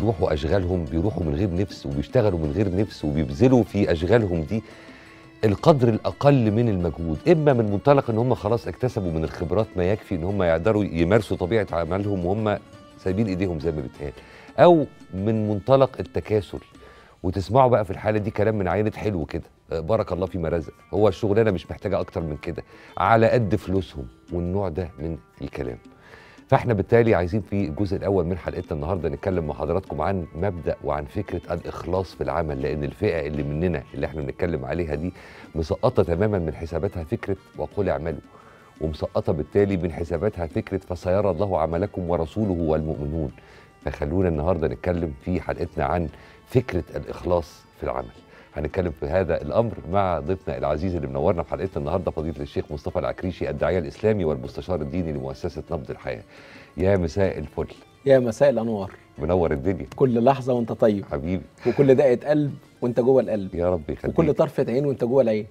بيروحوا اشغالهم بيروحوا من غير نفس وبيشتغلوا من غير نفس وبيبذلوا في اشغالهم دي القدر الاقل من المجهود اما من منطلق ان هم خلاص اكتسبوا من الخبرات ما يكفي ان هم يقدروا يمارسوا طبيعه عملهم وهم سايبين ايديهم زي ما بيتقال او من منطلق التكاسل وتسمعوا بقى في الحاله دي كلام من عينه حلو كده آه، بارك الله فيما رزق هو الشغلانه مش محتاجه اكتر من كده على قد فلوسهم والنوع ده من الكلام فاحنا بالتالي عايزين في الجزء الاول من حلقتنا النهارده نتكلم مع حضراتكم عن مبدا وعن فكره الاخلاص في العمل لان الفئه اللي مننا اللي احنا بنتكلم عليها دي مسقطه تماما من حساباتها فكره وقل اعملوا ومسقطه بالتالي من حساباتها فكره فسيرى الله عملكم ورسوله والمؤمنون فخلونا النهارده نتكلم في حلقتنا عن فكره الاخلاص في العمل هنتكلم في هذا الامر مع ضيفنا العزيز اللي منورنا في حلقتنا النهارده فضيله الشيخ مصطفى العكريشي الداعيه الاسلامي والمستشار الديني لمؤسسه نبض الحياه يا مساء الفل يا مساء الانوار منور الدنيا كل لحظه وانت طيب حبيبي وكل دقه قلب وانت جوه القلب يا رب يخليك وكل طرفه عين وانت جوه العين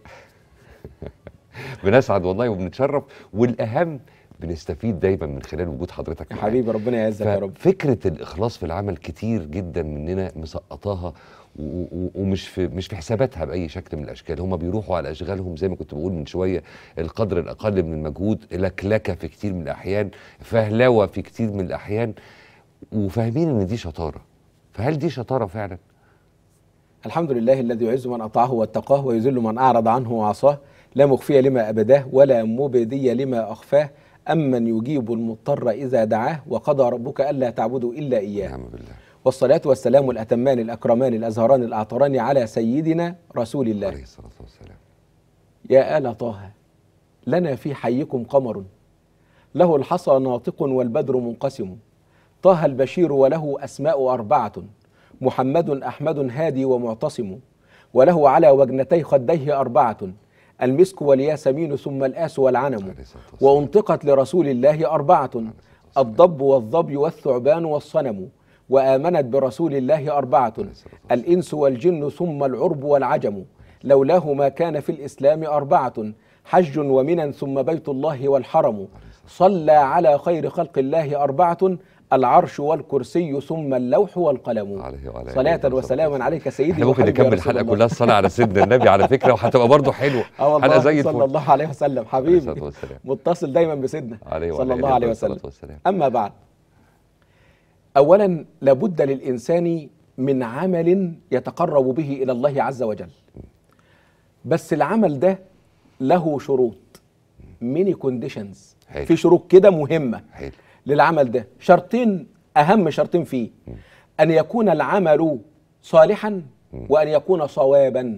بنسعد والله وبنتشرف والاهم بنستفيد دايما من خلال وجود حضرتك يا معانا. حبيبي ربنا يعزك يا رب فكره الاخلاص في العمل كتير جدا مننا مسقطاها و- و- ومش في مش في حساباتها باي شكل من الاشكال هم بيروحوا على اشغالهم زي ما كنت بقول من شويه القدر الاقل من المجهود لكلكه في كتير من الاحيان فهلوه في كتير من الاحيان وفاهمين ان دي شطاره فهل دي شطاره فعلا الحمد لله الذي يعز من اطاعه واتقاه ويذل من اعرض عنه وعصاه لا مخفي لما ابداه ولا مبدي لما اخفاه امن يجيب المضطر اذا دعاه وقضى ربك الا تعبدوا الا اياه نعم بالله والصلاه والسلام الاتمان الاكرمان الازهران الاعطران على سيدنا رسول الله عليه الصلاه والسلام يا آل طه لنا في حيكم قمر له الحصى ناطق والبدر منقسم طه البشير وله أسماء أربعة محمد أحمد هادي ومعتصم وله على وجنتي خديه أربعة المسك والياسمين ثم الآس والعنم عليه الصلاه والسلام وأنطقت لرسول الله أربعة الضب والظبي والثعبان والصنم وآمنت برسول الله أربعة عليه الصلاة والسلام. الإنس والجن ثم العرب والعجم لولاه ما كان في الإسلام أربعة حج ومنى ثم بيت الله والحرم صلى على خير خلق الله أربعة العرش والكرسي ثم اللوح والقلم عليه وعلى آله صلاة وصحبه وسلاما وسلم. عليك سيدي احنا ممكن وحبيبي يا نكمل رسول الحلقه الله. كلها الصلاه على سيدنا النبي على فكره وهتبقى برضه حلوه اه والله حلقه زي الفل صلى الله عليه وسلم عليه حبيبي الصلاه والسلام متصل دايما بسيدنا عليه وعلى صلى الله آله عليه الصلاة وسلم والسلام أما بعد أولا لابد للإنسان من عمل يتقرب به إلى الله عز وجل بس العمل ده له شروط ميني كونديشنز حلو. في شروط كده مهمة حلو للعمل ده شرطين أهم شرطين فيه أن يكون العمل صالحا وأن يكون صوابا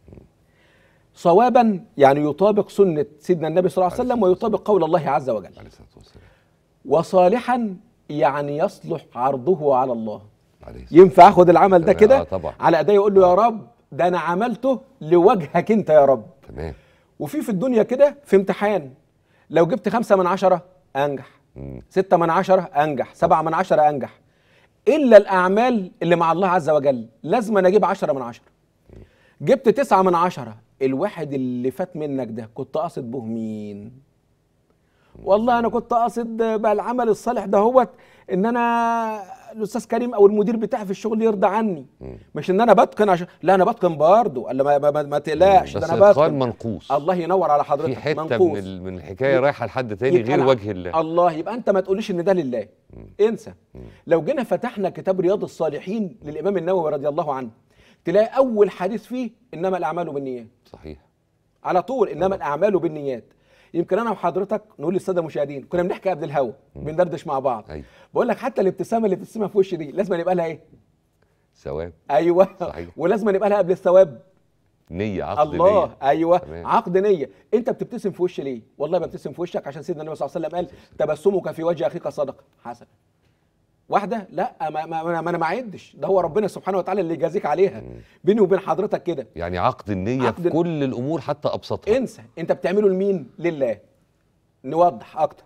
صوابا يعني يطابق سنة سيدنا النبي صلى الله عليه وسلم ويطابق قول الله عز وجل عليه الصلاه والسلام وصالحا يعني يصلح عرضه على الله عليه الصلاة ينفع اخد العمل ده تمام، كده آه طبعا. على ايدي يقول له يا رب ده انا عملته لوجهك انت يا رب تمام وفي في الدنيا كده في امتحان لو جبت خمسة من عشرة انجح مم. ستة من عشرة انجح سبعة من عشرة انجح الا الاعمال اللي مع الله عز وجل لازم أنا اجيب عشرة من عشرة جبت تسعة من عشرة الواحد اللي فات منك ده كنت قاصد به مين والله انا كنت قاصد بقى العمل الصالح ده هو ان انا الاستاذ كريم او المدير بتاعي في الشغل يرضى عني مش ان انا بتقن عشان لا انا بتقن برضه قال ما, ما, ما, ما تقلقش بس ده انا اتقان بتقن منقوص الله ينور على حضرتك في حته من, منقوص. ال- من الحكايه رايحه لحد تاني يبقى غير الع- وجه الله الله يبقى انت ما تقوليش ان ده لله انسى لو جينا فتحنا كتاب رياض الصالحين للامام النووي رضي الله عنه تلاقي اول حديث فيه انما الاعمال بالنيات صحيح على طول انما الاعمال بالنيات يمكن انا وحضرتك نقول للساده المشاهدين كنا بنحكي قبل الهوا بندردش مع بعض ايوه بقول لك حتى الابتسامه اللي بتبتسمها في وشي دي لازم يبقى لها ايه ثواب ايوه صحيح. ولازم يبقى لها قبل الثواب نيه عقد الله نيه ايوه تمام. عقد نيه انت بتبتسم في وشي ليه والله ببتسم في وشك عشان سيدنا النبي صلى الله عليه وسلم قال تبسمك في وجه اخيك صدقه حسن واحده لا ما, ما, ما, ما انا ما اعدش ده هو ربنا سبحانه وتعالى اللي يجازيك عليها بيني وبين حضرتك كده يعني عقد النيه عقد في ال- كل الامور حتى ابسطها انسى انت بتعمله لمين لله نوضح اكتر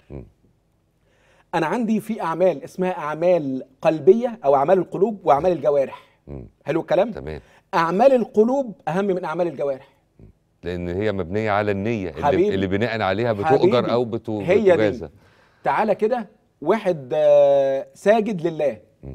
انا عندي في اعمال اسمها اعمال قلبيه او اعمال القلوب واعمال الجوارح مم. حلو الكلام تمام اعمال القلوب اهم من اعمال الجوارح لان هي مبنيه على النيه اللي, حبيبي. اللي بناء عليها حبيبي. بتؤجر او بتو- هي بتجازى دي تعالى كده واحد آه، ساجد لله مم.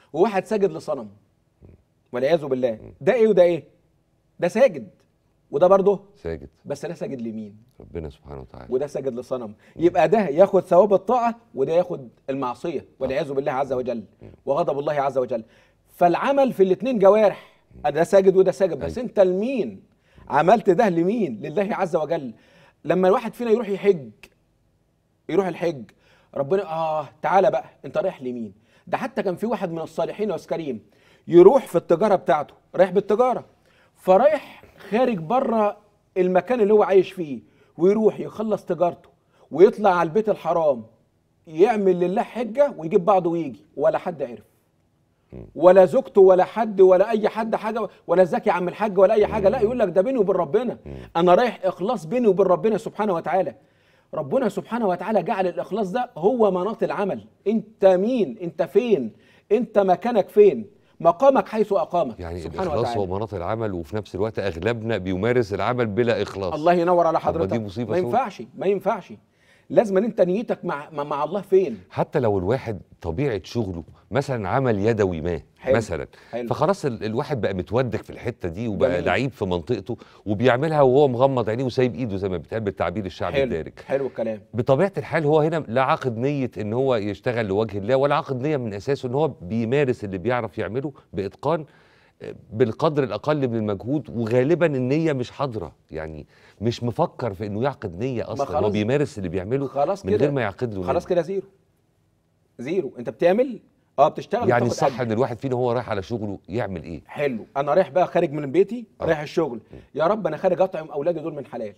وواحد ساجد لصنم والعياذ بالله ده ايه وده ايه ده ساجد وده برضه ساجد بس ده ساجد لمين ربنا سبحانه وتعالى وده ساجد لصنم يبقى ده ياخد ثواب الطاعه وده ياخد المعصيه والعياذ بالله عز وجل وغضب الله عز وجل فالعمل في الاثنين جوارح ده ساجد وده ساجد بس أيوة. انت لمين عملت ده لمين لله عز وجل لما الواحد فينا يروح يحج يروح الحج ربنا اه تعالى بقى انت رايح لمين ده حتى كان في واحد من الصالحين يا أستاذ كريم يروح في التجاره بتاعته رايح بالتجاره فرايح خارج بره المكان اللي هو عايش فيه ويروح يخلص تجارته ويطلع على البيت الحرام يعمل لله حجه ويجيب بعضه ويجي ولا حد عرف ولا زوجته ولا حد ولا اي حد حاجه ولا ازيك يا عم الحاج ولا اي حاجه لا يقول لك ده بيني وبين ربنا انا رايح اخلاص بيني وبين ربنا سبحانه وتعالى ربنا سبحانه وتعالى جعل الاخلاص ده هو مناط العمل انت مين انت فين انت مكانك فين مقامك حيث اقامك يعني سبحانه الاخلاص وتعالى هو مناط العمل وفي نفس الوقت اغلبنا بيمارس العمل بلا اخلاص الله ينور على طب ما حضرتك دي مصيبة ما سود. ينفعش ما ينفعش لازم أن انت نيتك مع مع, مع الله فين حتى لو الواحد طبيعه شغله مثلا عمل يدوي ما حلو. مثلا حلو. فخلاص ال- الواحد بقى متودك في الحته دي وبقى جميل. لعيب في منطقته وبيعملها وهو مغمض عينيه وسايب ايده زي ما بيتقال بالتعبير الشعبي حلو الدارج حلو الكلام بطبيعه الحال هو هنا لا عاقد نيه ان هو يشتغل لوجه الله ولا عاقد نيه من اساسه ان هو بيمارس اللي بيعرف يعمله باتقان آه، بالقدر الاقل من المجهود وغالبا النيه مش حاضره يعني مش مفكر في انه يعقد نيه اصلا هو خلاص. بيمارس اللي بيعمله خلاص من كده غير ما يعقد له خلاص نية. كده زيرو زيرو انت بتعمل اه بتشتغل يعني وبتاخد الصح أجر. ان الواحد فينا وهو رايح على شغله يعمل ايه حلو انا رايح بقى خارج من بيتي آه. رايح الشغل يا رب انا خارج اطعم اولادي دول من حلال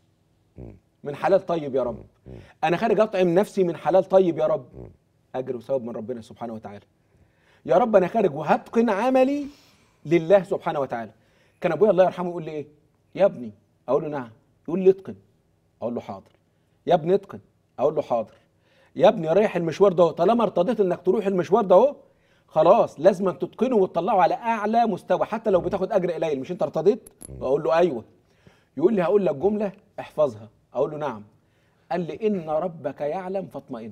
من حلال طيب يا رب انا خارج اطعم نفسي من حلال طيب يا رب اجر وثواب من ربنا سبحانه وتعالى يا رب انا خارج وهتقن عملي لله سبحانه وتعالى كان ابويا الله يرحمه يقول لي ايه يا ابني اقول له نعم يقول لي اتقن اقول له حاضر يا ابني اتقن اقول له حاضر يا ابني رايح المشوار ده اهو طالما ارتضيت انك تروح المشوار ده اهو خلاص لازم أن تتقنه وتطلعه على اعلى مستوى حتى لو بتاخد اجر قليل مش انت ارتضيت اقول له ايوه يقول لي هقول لك جمله احفظها اقول له نعم قال لي ان ربك يعلم فاطمئن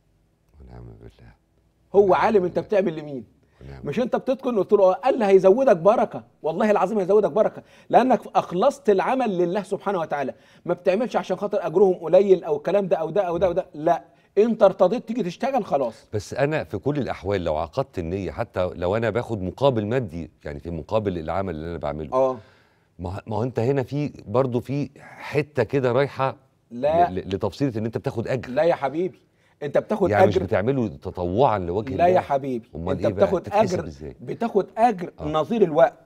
ونعم بالله هو عالم انت بتعمل لمين ونعم مش انت بتتقن قلت له آه. قال لي هيزودك بركه والله العظيم هيزودك بركه لانك اخلصت العمل لله سبحانه وتعالى ما بتعملش عشان خاطر اجرهم قليل او الكلام ده او ده او ده او ده لا انت ارتضيت تيجي تشتغل خلاص بس انا في كل الاحوال لو عقدت النيه حتى لو انا باخد مقابل مادي يعني في مقابل العمل اللي انا بعمله اه ما ما هو انت هنا في برضه في حته كده رايحه لا. ل- ل- لتفصيله ان انت بتاخد اجر لا يا حبيبي انت بتاخد يعني مش اجر بتعمله تطوعا لوجه لا الله يا حبيبي امال انت ايه بقى بتاخد تتحسب اجر ازاي بتاخد اجر آه. نظير الوقت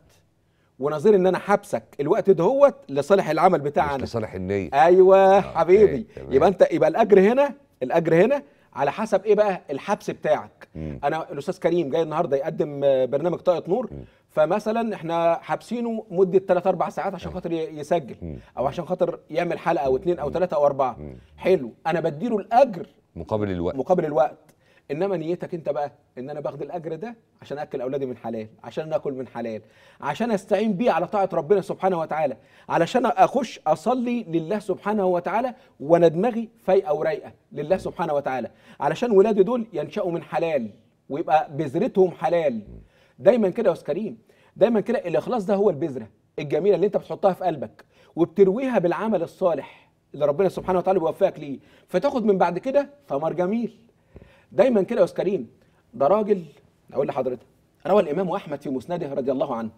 ونظير ان انا حبسك الوقت دهوت لصالح العمل مش بتاعنا لصالح النيه ايوه حبيبي تمام. يبقى انت يبقى الاجر هنا الاجر هنا على حسب ايه بقى الحبس بتاعك مم. انا الاستاذ كريم جاي النهارده يقدم آه، برنامج طاقه نور فمثلا احنا حابسينه مده 3 4 ساعات عشان خاطر ي- يسجل مم. او عشان خاطر يعمل حلقه او اثنين او ثلاثه او اربعه مم. حلو انا بديله الاجر مقابل الوقت مقابل الوقت انما نيتك انت بقى ان انا باخد الاجر ده عشان اكل اولادي من حلال عشان ناكل من حلال عشان استعين بيه على طاعه ربنا سبحانه وتعالى علشان اخش اصلي لله سبحانه وتعالى وانا دماغي فايقه ورايقه لله سبحانه وتعالى علشان ولادي دول ينشأوا من حلال ويبقى بذرتهم حلال دايما كده يا استاذ كريم دايما كده الاخلاص ده هو البذره الجميله اللي انت بتحطها في قلبك وبترويها بالعمل الصالح اللي ربنا سبحانه وتعالى بيوفقك ليه فتاخد من بعد كده ثمر جميل دايما كده يا استاذ كريم ده راجل اقول لحضرتك روى الامام احمد في مسنده رضي الله عنه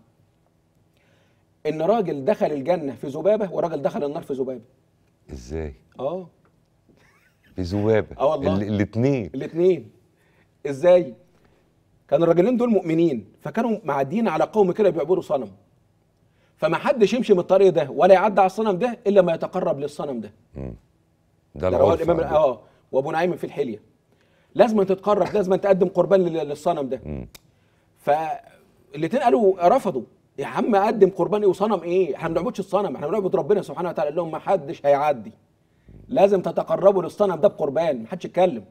ان راجل دخل الجنه في ذبابه وراجل دخل النار في ذبابه ازاي اه في ذبابه آه والله. الاثنين الاثنين ازاي كان الراجلين دول مؤمنين فكانوا معديين على قوم كده بيعبدوا صنم فما حدش يمشي من الطريق ده ولا يعدي على الصنم ده الا ما يتقرب للصنم ده ده ده رواه العرف الامام عندنا. اه وابو نعيم في الحليه لازم تتقرب لازم تقدم قربان لل- للصنم ده مم. فالاثنين قالوا رفضوا يا عم اقدم قربان ايه وصنم ايه احنا ما بنعبدش الصنم احنا بنعبد ربنا سبحانه وتعالى قال لهم ما حدش هيعدي لازم تتقربوا للصنم ده بقربان ما حدش يتكلم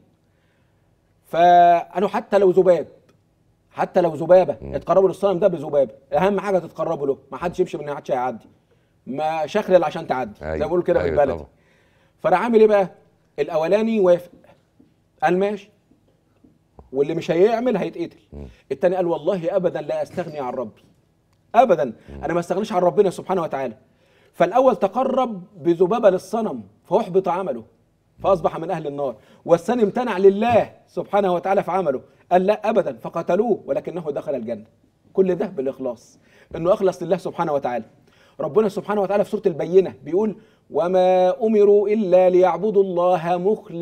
فقالوا حتى لو ذباب حتى لو ذبابه اتقربوا للصنم ده بذبابه اهم حاجه تتقربوا له ما حدش يمشي من ما حدش هيعدي ما شخلل عشان تعدي زي ما أيوة، بيقولوا كده أيوة بالبلدي طبعا. فراح عامل ايه بقى الاولاني وافق قال ماشي واللي مش هيعمل هيتقتل التاني قال والله ابدا لا استغني عن ربي ابدا انا ما استغنيش عن ربنا سبحانه وتعالى فالاول تقرب بذبابه للصنم فاحبط عمله فاصبح من اهل النار والثاني امتنع لله سبحانه وتعالى في عمله قال لا ابدا فقتلوه ولكنه دخل الجنه كل ده بالاخلاص انه اخلص لله سبحانه وتعالى ربنا سبحانه وتعالى في سوره البينه بيقول وما امروا الا ليعبدوا الله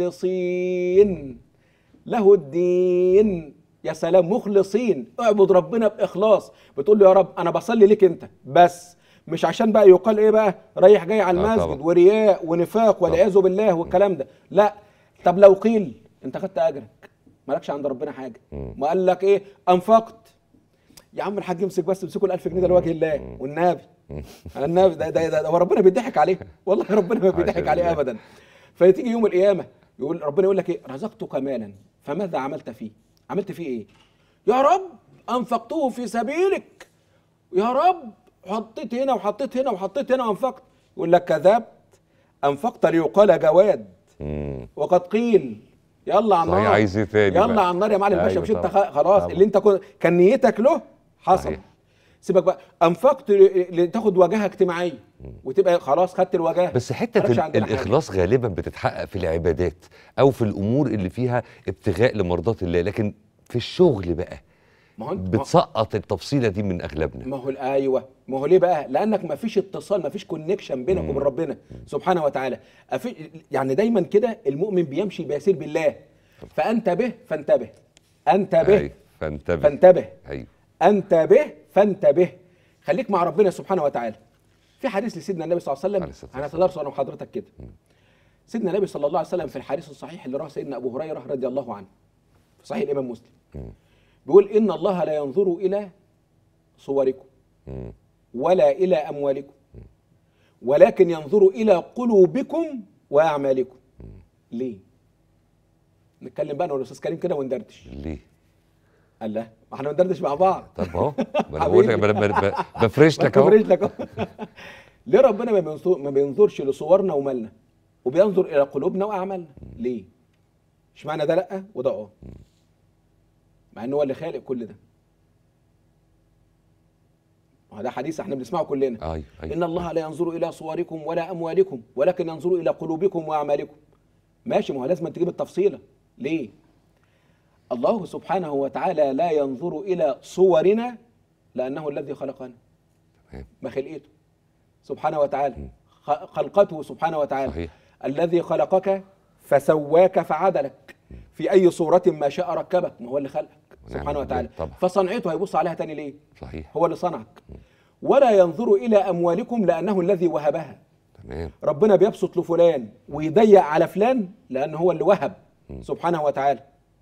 مخلصين له الدين يا سلام مخلصين اعبد ربنا باخلاص بتقول له يا رب انا بصلي ليك انت بس مش عشان بقى يقال ايه بقى رايح جاي على آه المسجد طبعا. ورياء ونفاق والعياذ بالله والكلام ده لا طب لو قيل انت خدت اجرك مالكش عند ربنا حاجه ما قال لك ايه انفقت يا عم الحاج امسك بس امسكوا ال 1000 جنيه ده لوجه الله والنبي النبي ده ده, ده, ده هو ربنا بيضحك عليه والله ربنا ما بيضحك عشان عليه الله. ابدا فتيجي يوم القيامه يقول ربنا يقول لك ايه رزقتك مالا فماذا عملت فيه عملت فيه ايه يا رب انفقته في سبيلك يا رب حطيت هنا وحطيت هنا وحطيت هنا وانفقت يقول لك كذبت انفقت ليقال جواد مم. وقد قيل يلا على صحيح، النار عايز إيه تاني يلا بقى؟ على النار يا معلم باشا أيوة مش انت طبعا. خ- خلاص طبعا. اللي انت كنت كان نيتك له حصل صحيح. سيبك بقى انفقت ل- لتاخد واجهه اجتماعيه وتبقى خلاص خدت الواجهه بس حته مالكش ال- عندنا حاجة. الاخلاص غالبا بتتحقق في العبادات او في الامور اللي فيها ابتغاء لمرضات الله لكن في الشغل بقى ما هو انت ما- بتسقط التفصيله دي من اغلبنا ما هو ايوه ما هو ليه بقى لانك ما فيش اتصال ما فيش كونكشن بينك وبين ربنا سبحانه وتعالى أفي يعني دايما كده المؤمن بيمشي بيسير بالله فانتبه فانتبه انتبه أيوة، فانتبه فانتبه ايوه انتبه فانتبه خليك مع ربنا سبحانه وتعالى في حديث لسيدنا النبي صلى الله عليه عليه وسلم الصلاة هنتدرسه انا وحضرتك كده سيدنا النبي صلى الله عليه وسلم في الحديث الصحيح اللي رواه سيدنا ابو هريره رضي الله عنه في صحيح الامام مسلم بيقول ان الله لا ينظر الى صوركم مم. ولا الى اموالكم ولكن ينظر الى قلوبكم واعمالكم ليه نتكلم بقى انا والاستاذ كريم كده وندردش ليه قال لا ما احنا بندردش مع بعض طب اهو ما انا بقول لك حبيبي. ب- ب- ب- بفرش لك اهو بفرج لك أهو. ليه ربنا ما بينظر ما بينظرش لصورنا ومالنا وبينظر الى قلوبنا واعمالنا ليه اشمعنى ده لا وده اه مع ان هو اللي خالق كل ده وهذا حديث احنا بنسمعه كلنا ايوه ايوه ان الله لا ينظر الى صوركم ولا اموالكم ولكن ينظر الى قلوبكم واعمالكم ماشي ما هو لازم تجيب التفصيله ليه الله سبحانه وتعالى لا ينظر الى صورنا لانه الذي خلقنا تمام. ما خلقته سبحانه وتعالى خ- خلقته سبحانه وتعالى صحيح. الذي خلقك فسواك فعدلك في اي صورة ما شاء ركبك ما هو اللي خلقك نعم سبحانه بالله، وتعالى طبعا. فصنعته هيبص عليها تاني ليه صحيح هو اللي صنعك ولا ينظر الى اموالكم لانه الذي وهبها تمام ربنا بيبسط لفلان ويضيق على فلان لان هو اللي وهب سبحانه وتعالى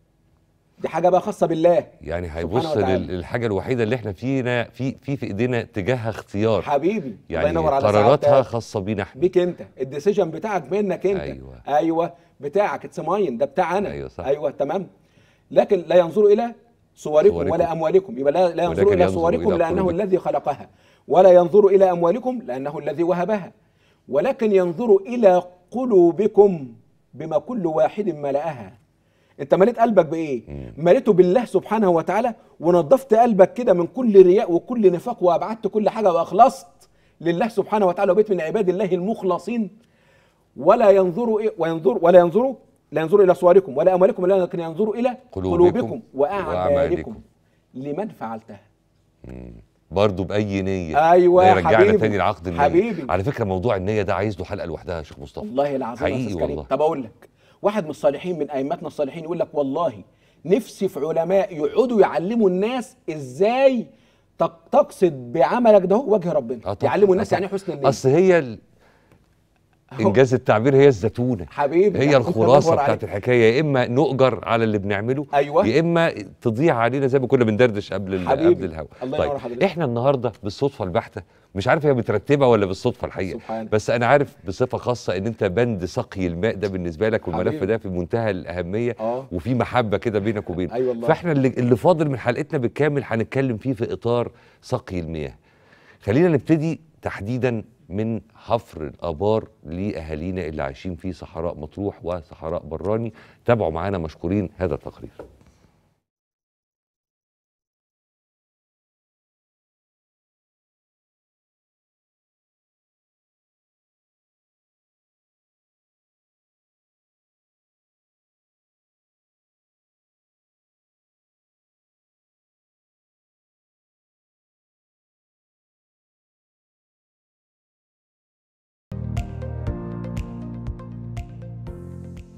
دي حاجه بقى خاصه بالله يعني سبحانه هيبص وتعالى. لل- للحاجه الوحيده اللي احنا فينا في في في ايدينا تجاهها اختيار حبيبي الله يعني ينور على قراراتها سعادتك. خاصه بينا احنا بيك انت الديسيجن بتاعك منك انت أيوة. ايوه بتاعك اتس ماين ده بتاع انا أيوة صح. ايوه تمام لكن لا ينظر الى صوركم, صوركم. ولا اموالكم يبقى لا, لا ينظر ولكن الى ينظر صوركم إلى لانه قلوبكم. الذي خلقها ولا ينظر الى اموالكم لانه الذي وهبها ولكن ينظر الى قلوبكم بما كل واحد ملأها انت مليت قلبك بايه مليته بالله سبحانه وتعالى ونظفت قلبك كده من كل رياء وكل نفاق وابعدت كل حاجه واخلصت لله سبحانه وتعالى وبيت من عباد الله المخلصين ولا ينظر إيه وينظر ولا ينظر لا ينظر الى صوركم ولا اموالكم ولكن ينظر الى قلوبكم قلوبكم واعمالكم وأعمالكم. لمن فعلتها برضه باي نيه أيوة ده يا يرجعنا حبيبي. تاني لعقد النيه حبيبي. على فكره موضوع النيه ده عايز له حلقه لوحدها يا شيخ مصطفى والله العظيم يا حقيقي أستاذ كريم. والله. طب اقول لك واحد من الصالحين من ائمتنا الصالحين يقول لك والله نفسي في علماء يقعدوا يعلموا الناس ازاي تق- تقصد بعملك ده وجه ربنا آه طبعاً، يعلموا الناس آه يعني إيه حسن النيه اصل هي ال- أهو. انجاز التعبير هي الزتونه حبيبي هي الله الخلاصه ينور بتاعت عليك. الحكايه يا اما نؤجر على اللي بنعمله أيوة. يا اما تضيع علينا زي ما كنا بندردش قبل ال- حبيبي. قبل الهوا الله طيب ينور حضرتك. احنا النهارده بالصدفه البحته مش عارف هي مترتبه ولا بالصدفه الحقيقه سبحان. بس انا عارف بصفه خاصه ان انت بند سقي الماء ده بالنسبه لك والملف حبيبي. ده في منتهى الاهميه آه. وفي محبه كده بينك وبينه أيوة والله. فاحنا اللي, اللي فاضل من حلقتنا بالكامل هنتكلم فيه في اطار سقي المياه خلينا نبتدي تحديدا من حفر الابار لاهالينا اللي عايشين في صحراء مطروح وصحراء براني تابعوا معانا مشكورين هذا التقرير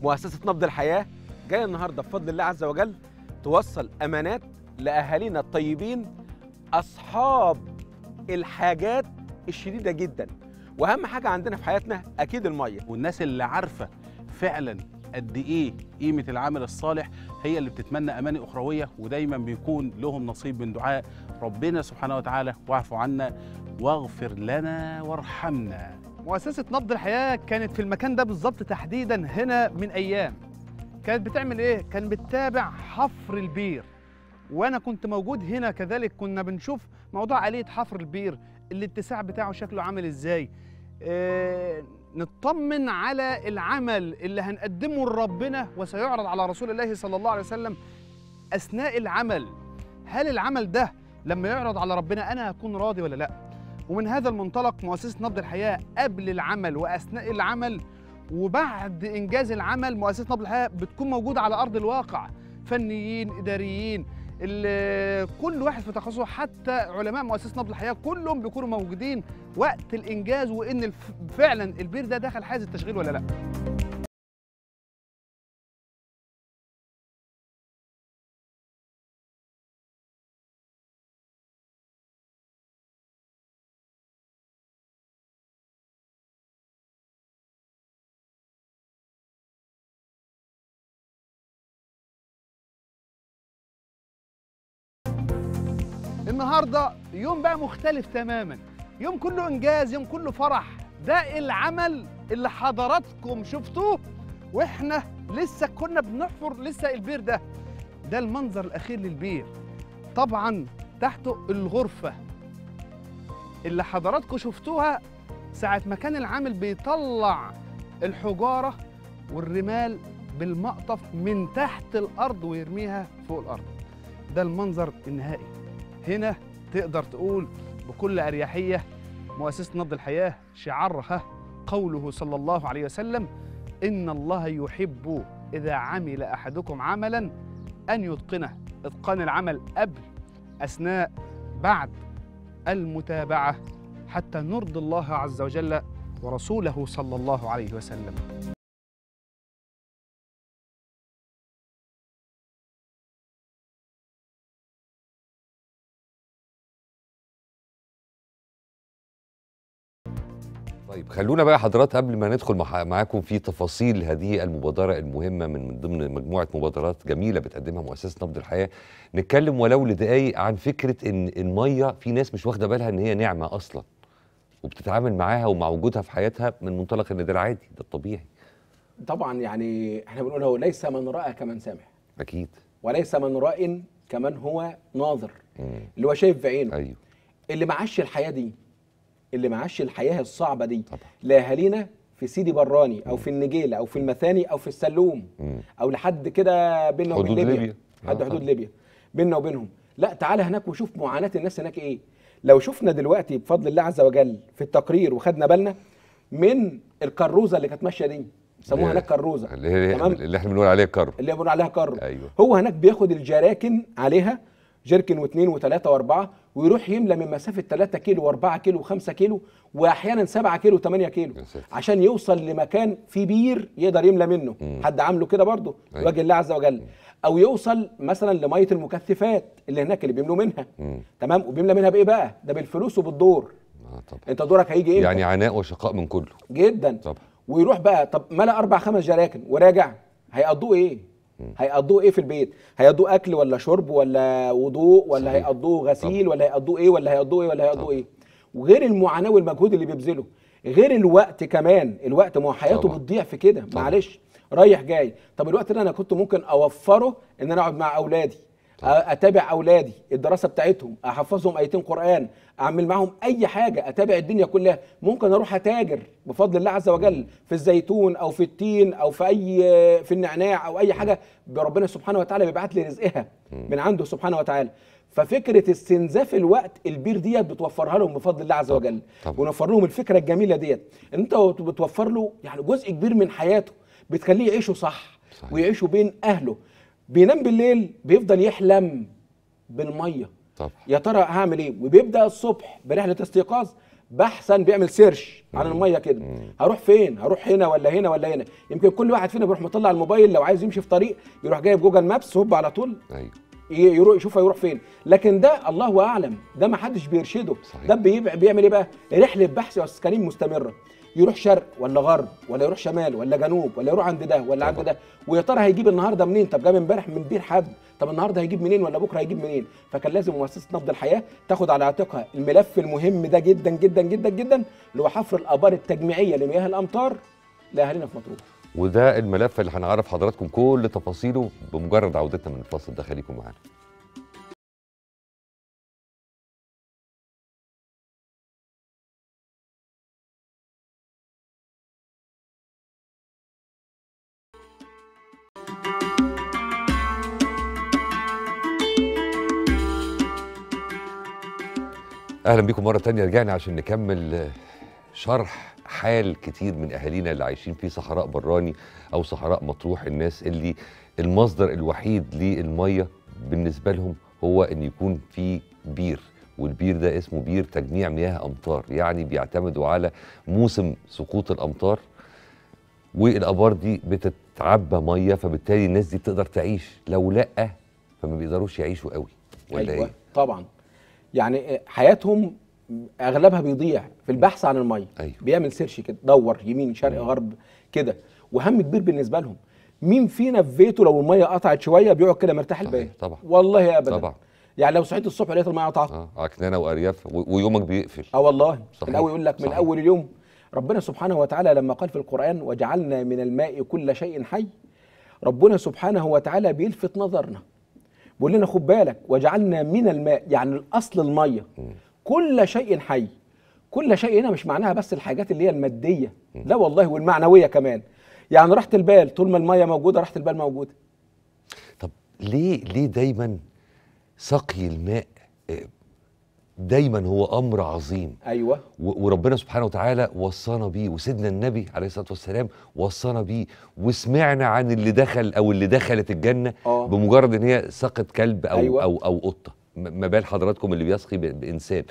مؤسسه نبض الحياه جايه النهارده بفضل الله عز وجل توصل امانات لاهالينا الطيبين اصحاب الحاجات الشديده جدا واهم حاجه عندنا في حياتنا اكيد الميه والناس اللي عارفه فعلا قد ايه قيمه العمل الصالح هي اللي بتتمنى اماني اخرويه ودايما بيكون لهم نصيب من دعاء ربنا سبحانه وتعالى واعف عنا واغفر لنا وارحمنا مؤسسة نبض الحياة كانت في المكان ده بالظبط تحديدا هنا من أيام كانت بتعمل إيه؟ كانت بتتابع حفر البير وأنا كنت موجود هنا كذلك كنا بنشوف موضوع آلية حفر البير الاتساع بتاعه شكله عامل إزاي آه نطمن على العمل اللي هنقدمه لربنا وسيعرض على رسول الله صلى الله عليه وسلم أثناء العمل هل العمل ده لما يعرض على ربنا أنا هكون راضي ولا لأ؟ ومن هذا المنطلق مؤسسة نبض الحياة قبل العمل وأثناء العمل وبعد إنجاز العمل مؤسسة نبض الحياة بتكون موجودة على أرض الواقع فنيين إداريين ال- كل واحد في تخصصه حتى علماء مؤسسة نبض الحياة كلهم بيكونوا موجودين وقت الإنجاز وإن الف- فعلا البير ده دخل حيز التشغيل ولا لأ النهارده يوم بقى مختلف تماما يوم كله انجاز يوم كله فرح ده العمل اللي حضراتكم شفتوه واحنا لسه كنا بنحفر لسه البير ده ده المنظر الاخير للبير طبعا تحته الغرفه اللي حضراتكم شفتوها ساعه ما كان العامل بيطلع الحجاره والرمال بالمقطف من تحت الارض ويرميها فوق الارض ده المنظر النهائي هنا تقدر تقول بكل أريحية مؤسسة نبض الحياة شعارها قوله صلى الله عليه وسلم إن الله يحب إذا عمل أحدكم عملا أن يتقنه إتقان العمل قبل أثناء بعد المتابعة حتى نرضي الله عز وجل ورسوله صلى الله عليه وسلم طيب خلونا بقى حضرات قبل ما ندخل مع- معاكم في تفاصيل هذه المبادرة المهمة من من ضمن مجموعة مبادرات جميلة بتقدمها مؤسسة نبض الحياة نتكلم ولو لدقايق عن فكرة ان المية في ناس مش واخدة بالها ان هي نعمة اصلا وبتتعامل معاها ومع وجودها في حياتها من منطلق ان ده العادي ده الطبيعي طبعا يعني احنا بنقول هو ليس من راى كمن سمع اكيد وليس من راء كمن هو ناظر مم. اللي هو شايف بعينه ايوه اللي معاش الحياه دي اللي معاش الحياه الصعبه دي طبعا لاهالينا في سيدي براني او في النجيله او في المثاني او في السلوم مم. او لحد كده بيننا وبين حدود ليبيا, ليبيا. لحد آه حدود طبعا. ليبيا بيننا وبينهم لا تعالى هناك وشوف معاناه الناس هناك ايه لو شفنا دلوقتي بفضل الله عز وجل في التقرير وخدنا بالنا من الكروزه اللي كانت ماشيه دي سموها اللي- هناك كروزه اللي, هي تمام. اللي احنا بنقول عليها كرب اللي بنقول عليها كرو ايوه هو هناك بياخد الجراكن عليها جركن واثنين وثلاثة وأربعة ويروح يملى من مسافة 3 كيلو و4 كيلو و5 كيلو وأحيانا 7 كيلو و8 كيلو يا ساتر. عشان يوصل لمكان فيه بير يقدر يملى منه مم. حد عامله كده برضه أيوة. لوجه الله عز وجل أو يوصل مثلا لمية المكثفات اللي هناك اللي بيملوا منها مم. تمام وبيملى منها بإيه بقى؟ ده بالفلوس وبالدور اه طبعا أنت دورك هيجي إيه؟ يعني عناء وشقاء من كله جدا طبعا ويروح بقى طب ملا اربع خمس جراكن وراجع هيقضوه ايه؟ هيقضوه ايه في البيت؟ هيقضوه اكل ولا شرب ولا وضوء ولا صحيح. هيقضوه غسيل ولا هيقضوه ايه ولا هيقضوه ايه ولا هيقضوه ايه؟ وغير المعاناه والمجهود اللي بيبذله غير الوقت كمان الوقت ما هو حياته طبعا. بتضيع في كده معلش رايح جاي طب الوقت ده انا كنت ممكن اوفره ان انا اقعد مع اولادي اتابع اولادي الدراسه بتاعتهم احفظهم ايتين قران اعمل معاهم اي حاجه اتابع الدنيا كلها ممكن اروح اتاجر بفضل الله عز وجل في الزيتون او في التين او في اي في النعناع او اي حاجه ربنا سبحانه وتعالى بيبعت لي رزقها من عنده سبحانه وتعالى ففكره استنزاف الوقت البير ديت بتوفرها لهم بفضل الله عز طبعا. وجل طبعا. ونوفر لهم الفكره الجميله ديت ان انت بتوفر له يعني جزء كبير من حياته بتخليه يعيشه صح صحيح. ويعيشوا بين اهله بينام بالليل بيفضل يحلم بالميه طبعا يا ترى هعمل ايه وبيبدا الصبح برحله استيقاظ بحثا بيعمل سيرش عن مم. الميه كده مم. هروح فين هروح هنا ولا هنا ولا هنا يمكن كل واحد فينا بيروح مطلع الموبايل لو عايز يمشي في طريق يروح جايب جوجل مابس هوب على طول ايوه ي- يروح يشوف هيروح فين لكن ده الله اعلم ده ما حدش بيرشده صحيح. ده بيبع بيعمل ايه بقى رحله بحث يا استاذ كريم مستمره يروح شرق ولا غرب ولا يروح شمال ولا جنوب ولا يروح عند ده ولا عند طبعا. ده ويا ترى هيجيب النهارده منين طب جاب امبارح من بير حد طب النهارده هيجيب منين ولا بكره هيجيب منين فكان لازم مؤسسه نبض الحياه تاخد على عاتقها الملف المهم ده جدا جدا جدا جدا اللي هو حفر الابار التجميعيه لمياه الامطار لاهالينا في مطروح وده الملف اللي هنعرف حضراتكم كل تفاصيله بمجرد عودتنا من الفاصل ده خليكم معانا اهلا بيكم مره تانية رجعنا عشان نكمل آه، شرح حال كتير من اهالينا اللي عايشين في صحراء براني او صحراء مطروح الناس اللي المصدر الوحيد للميه بالنسبه لهم هو ان يكون في بير والبير ده اسمه بير تجميع مياه امطار يعني بيعتمدوا على موسم سقوط الامطار والابار دي بتتعبى ميه فبالتالي الناس دي بتقدر تعيش لو لا فما بيقدروا يعيشوا قوي ولا أيوة ايه طبعا يعني حياتهم اغلبها بيضيع في البحث عن الميه أيوة. بيعمل سيرش كده دور يمين شرق مم. غرب كده وهم كبير بالنسبه لهم مين فينا في بيته لو الميه قطعت شويه بيقعد كده مرتاح صحيح، البال طبعا. والله ابدا طبعا يعني لو صحيت الصبح لقيت الميه قطعت اه عكنانه وارياف و- ويومك بيقفل اه والله صحيح، من اول يقول لك من صحيح. اول اليوم ربنا سبحانه وتعالى لما قال في القران وجعلنا من الماء كل شيء حي ربنا سبحانه وتعالى بيلفت نظرنا بيقول لنا خد بالك وجعلنا من الماء يعني الاصل الميه كل شيء حي كل شيء هنا مش معناها بس الحاجات اللي هي الماديه لا والله والمعنويه كمان يعني راحه البال طول ما الميه موجوده راحه البال موجوده طب ليه ليه دايما سقي الماء آه، دايما هو امر عظيم ايوه و- وربنا سبحانه وتعالى وصانا بيه وسيدنا النبي عليه الصلاه والسلام وصانا بيه وسمعنا عن اللي دخل او اللي دخلت الجنه آه. بمجرد ان هي سقت كلب او أيوة. او او قطه م- ما بال حضراتكم اللي بيسقي ب- بانسان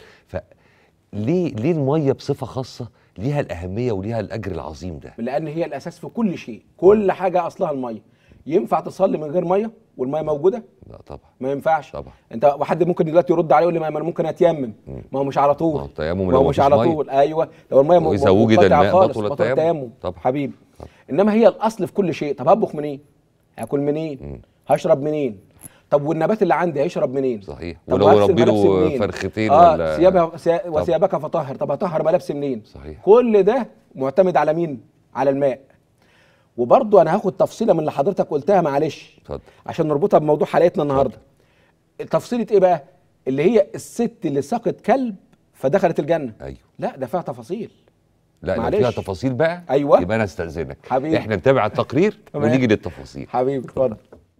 فليه ليه الميه بصفه خاصه ليها الاهميه وليها الاجر العظيم ده لان هي الاساس في كل شيء كل حاجه اصلها الميه ينفع تصلي من غير ميه والميه موجوده لا طبعا ما ينفعش طبعا انت واحد ممكن دلوقتي يرد عليه يقول لي ما انا ممكن اتيمم ما هو مش على ما طول هو التيمم ما لو هو مش مفيش على مية. طول ايوه لو الميه م- وإذا وجد منقطعة الماء خالص، بطل بطل التيمم. التيمم طبعا. حبيبي طبعا. انما هي الاصل في كل شيء طب هطبخ منين هاكل منين هشرب منين طب والنبات اللي عندي هيشرب منين صحيح طب ولو وهغسل ربي ملابسي له منين؟ فرختين اه ولا ثيابها ثيا- وثيابك فطهر طب هطهر ملابسي منين صحيح كل ده معتمد على مين على الماء وبرضه انا هاخد تفصيله من اللي حضرتك قلتها معلش اتفضل عشان نربطها بموضوع حلقتنا النهارده تفصيله ايه بقى اللي هي الست اللي سقت كلب فدخلت الجنه ايوه لا ده فيها تفاصيل لا لو معلش. فيها تفاصيل بقى أيوة. يبقى انا استاذنك حبيبي. احنا نتابع التقرير تمام. ونيجي للتفاصيل حبيبي اتفضل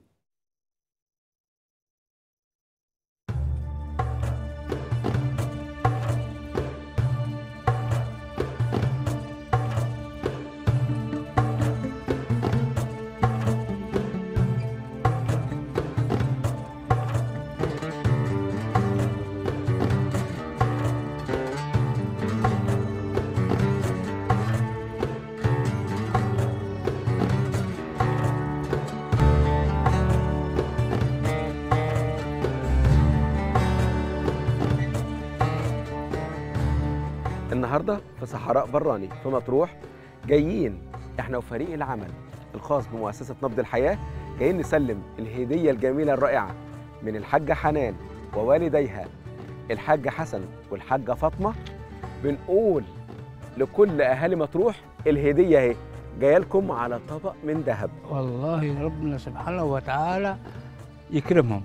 النهارده في صحراء براني في مطروح جايين احنا وفريق العمل الخاص بمؤسسه نبض الحياه جايين نسلم الهديه الجميله الرائعه من الحاجه حنان ووالديها الحاج حسن والحاجه فاطمه بنقول لكل اهالي مطروح الهديه اهي جايه لكم على طبق من ذهب والله ربنا سبحانه وتعالى يكرمهم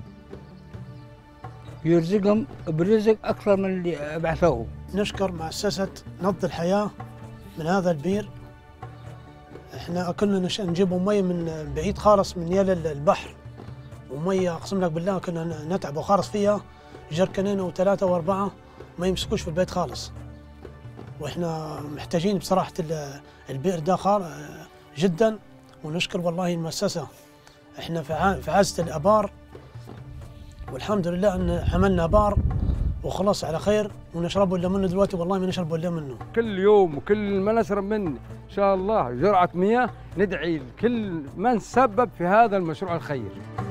يرزقهم برزق أكثر من اللي بعثوه نشكر مؤسسة نبض الحياة من هذا البير احنا كنا نش- نجيب مية من بعيد خالص من يل البحر ومية اقسم لك بالله كنا ن- نتعب خالص فيها جركنين وثلاثة واربعة ما يمسكوش في البيت خالص واحنا محتاجين بصراحة ال- البئر ده خال- جدا ونشكر والله المؤسسة احنا في ع- في عازة الابار والحمد لله ان عملنا بار وخلاص على خير ونشربوا الا منه دلوقتي والله ما نشربوا الا منه كل يوم وكل ما نشرب منه ان شاء الله جرعه مياه ندعي لكل من سبب في هذا المشروع الخير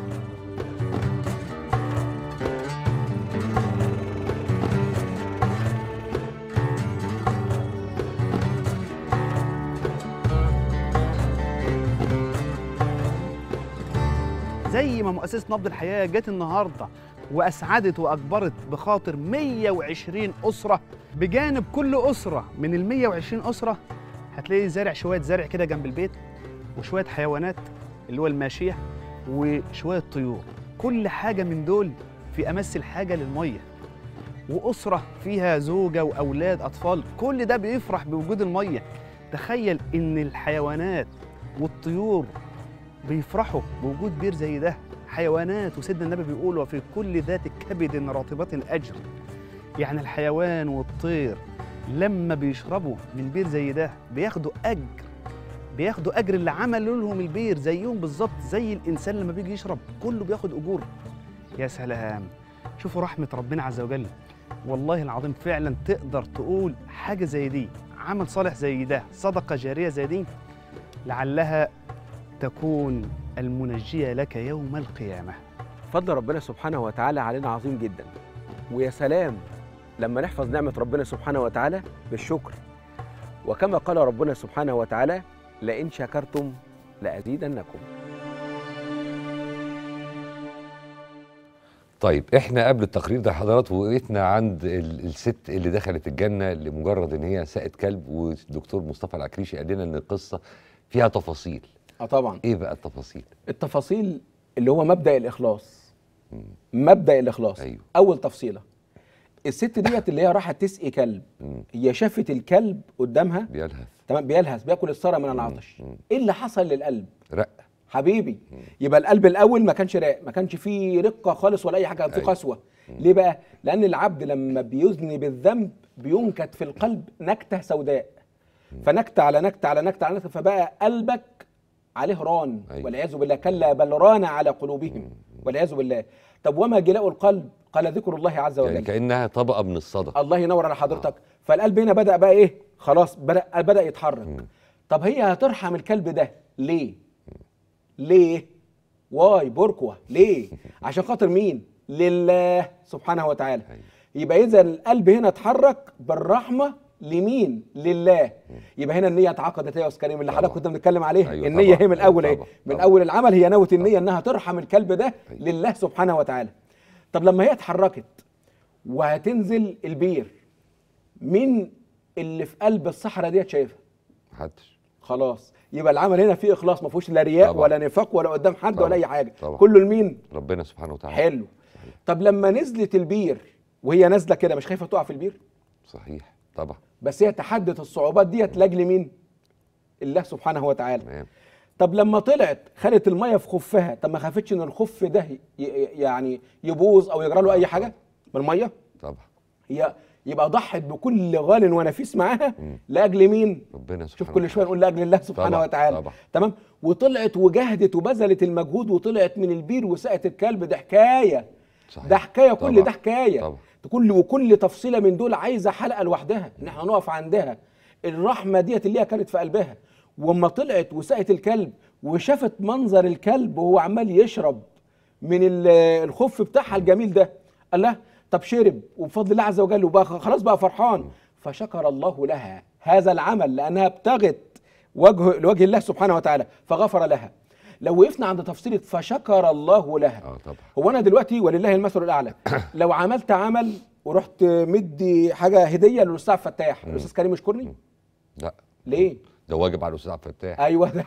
زي ما مؤسسه نبض الحياه جت النهارده واسعدت واجبرت بخاطر 120 اسره بجانب كل اسره من ال 120 اسره هتلاقي زارع شويه زرع كده جنب البيت وشويه حيوانات اللي هو الماشيه وشويه طيور كل حاجه من دول في امس الحاجه للميه واسره فيها زوجه واولاد اطفال كل ده بيفرح بوجود الميه تخيل ان الحيوانات والطيور بيفرحوا بوجود بير زي ده حيوانات وسيدنا النبي بيقول وفي كل ذات كبد رطبة أجر يعني الحيوان والطير لما بيشربوا من بير زي ده بياخدوا أجر بياخدوا أجر اللي عملوا لهم البير زيهم بالظبط زي الإنسان لما بيجي يشرب كله بياخد أجور يا سلام شوفوا رحمة ربنا عز وجل والله العظيم فعلا تقدر تقول حاجة زي دي عمل صالح زي ده صدقة جارية زي دي لعلها تكون المنجية لك يوم القيامة فضل ربنا سبحانه وتعالى علينا عظيم جدا ويا سلام لما نحفظ نعمة ربنا سبحانه وتعالى بالشكر وكما قال ربنا سبحانه وتعالى لئن شكرتم لأزيدنكم طيب احنا قبل التقرير ده حضرات وقفنا عند ال- الست اللي دخلت الجنه لمجرد ان هي ساقت كلب والدكتور مصطفى العكريشي قال لنا ان القصه فيها تفاصيل اه طبعا ايه بقى التفاصيل التفاصيل اللي هو مبدأ الإخلاص مبدأ الإخلاص أيوه. أول تفصيلة الست ديت اللي هي راحت تسقي كلب مم. هي شافت الكلب قدامها بيلهث تمام بيلهث بياكل الثرى من العطش مم. ايه اللي حصل للقلب رق حبيبي يبقى القلب الاول ما كانش راق ما كانش فيه رقه خالص ولا اي حاجه كان فيه أيوة. قسوه ليه بقى لان العبد لما بيذنب الذنب بينكت في القلب نكته سوداء فنكته على نكته على نكته على نكته فبقى قلبك عليه ران أيوة. والعياذ بالله كلا بل ران على قلوبهم والعياذ بالله طب وما جلاء القلب قال ذكر الله عز وجل يعني كانها طبقه من الصدى الله ينور على حضرتك فالقلب هنا بدا بقى ايه خلاص بدا بدا يتحرك طب هي هترحم الكلب ده ليه ليه واي بوركوا ليه عشان خاطر مين لله سبحانه وتعالى أيوة. يبقى اذا القلب هنا اتحرك بالرحمه لمين لله يبقى هنا النيه اتعقدت يا استاذ كريم اللي طبعا. حضرتك كنت بنتكلم عليها أيوة النيه طبعا. هي من الاول أيوة اهي طبعا. من طبعا. اول العمل هي نوت النيه انها ترحم الكلب ده لله سبحانه وتعالى طب لما هي اتحركت وهتنزل البير مين اللي في قلب الصحراء ديت شايفها محدش خلاص يبقى العمل هنا فيه اخلاص ما فيهوش لا رياء طبعا. ولا نفاق ولا قدام حد طبعا. ولا اي حاجه طبعا. كله لمين ربنا سبحانه وتعالى حلو طب لما نزلت البير وهي نازله كده مش خايفه تقع في البير صحيح طبعا بس هي تحدت الصعوبات ديت لاجل مين الله سبحانه وتعالى تمام طب لما طلعت خدت الميه في خفها طب ما خافتش ان الخف ده ي- ي- يعني يبوظ او يجرى له اي حاجه من الميه طبعا هي يبقى ضحت بكل غال ونفيس معاها لاجل مين ربنا سبحانه شوف كل شويه نقول لاجل الله سبحانه طبعا، وتعالى طبعا. تمام وطلعت وجهدت وبذلت المجهود وطلعت من البير وسقت الكلب ده حكايه صحيح. ده حكايه كل طبعا، ده حكايه طبعا. كل وكل تفصيله من دول عايزه حلقه لوحدها ان احنا نقف عندها الرحمه ديت اللي هي كانت في قلبها واما طلعت وسقت الكلب وشافت منظر الكلب وهو عمال يشرب من ال- الخف بتاعها الجميل ده قال لها طب شرب وبفضل الله عز وجل وبقى خلاص بقى فرحان فشكر الله لها هذا العمل لانها ابتغت وجه لوجه الله سبحانه وتعالى فغفر لها لو وقفنا عند تفصيله فشكر الله لها اه طبعا هو انا دلوقتي ولله المثل الاعلى لو عملت عمل ورحت مدي حاجه هديه للاستاذ فتاح الاستاذ كريم يشكرني لا ليه ده واجب على الاستاذ عبد الفتاح ايوه ده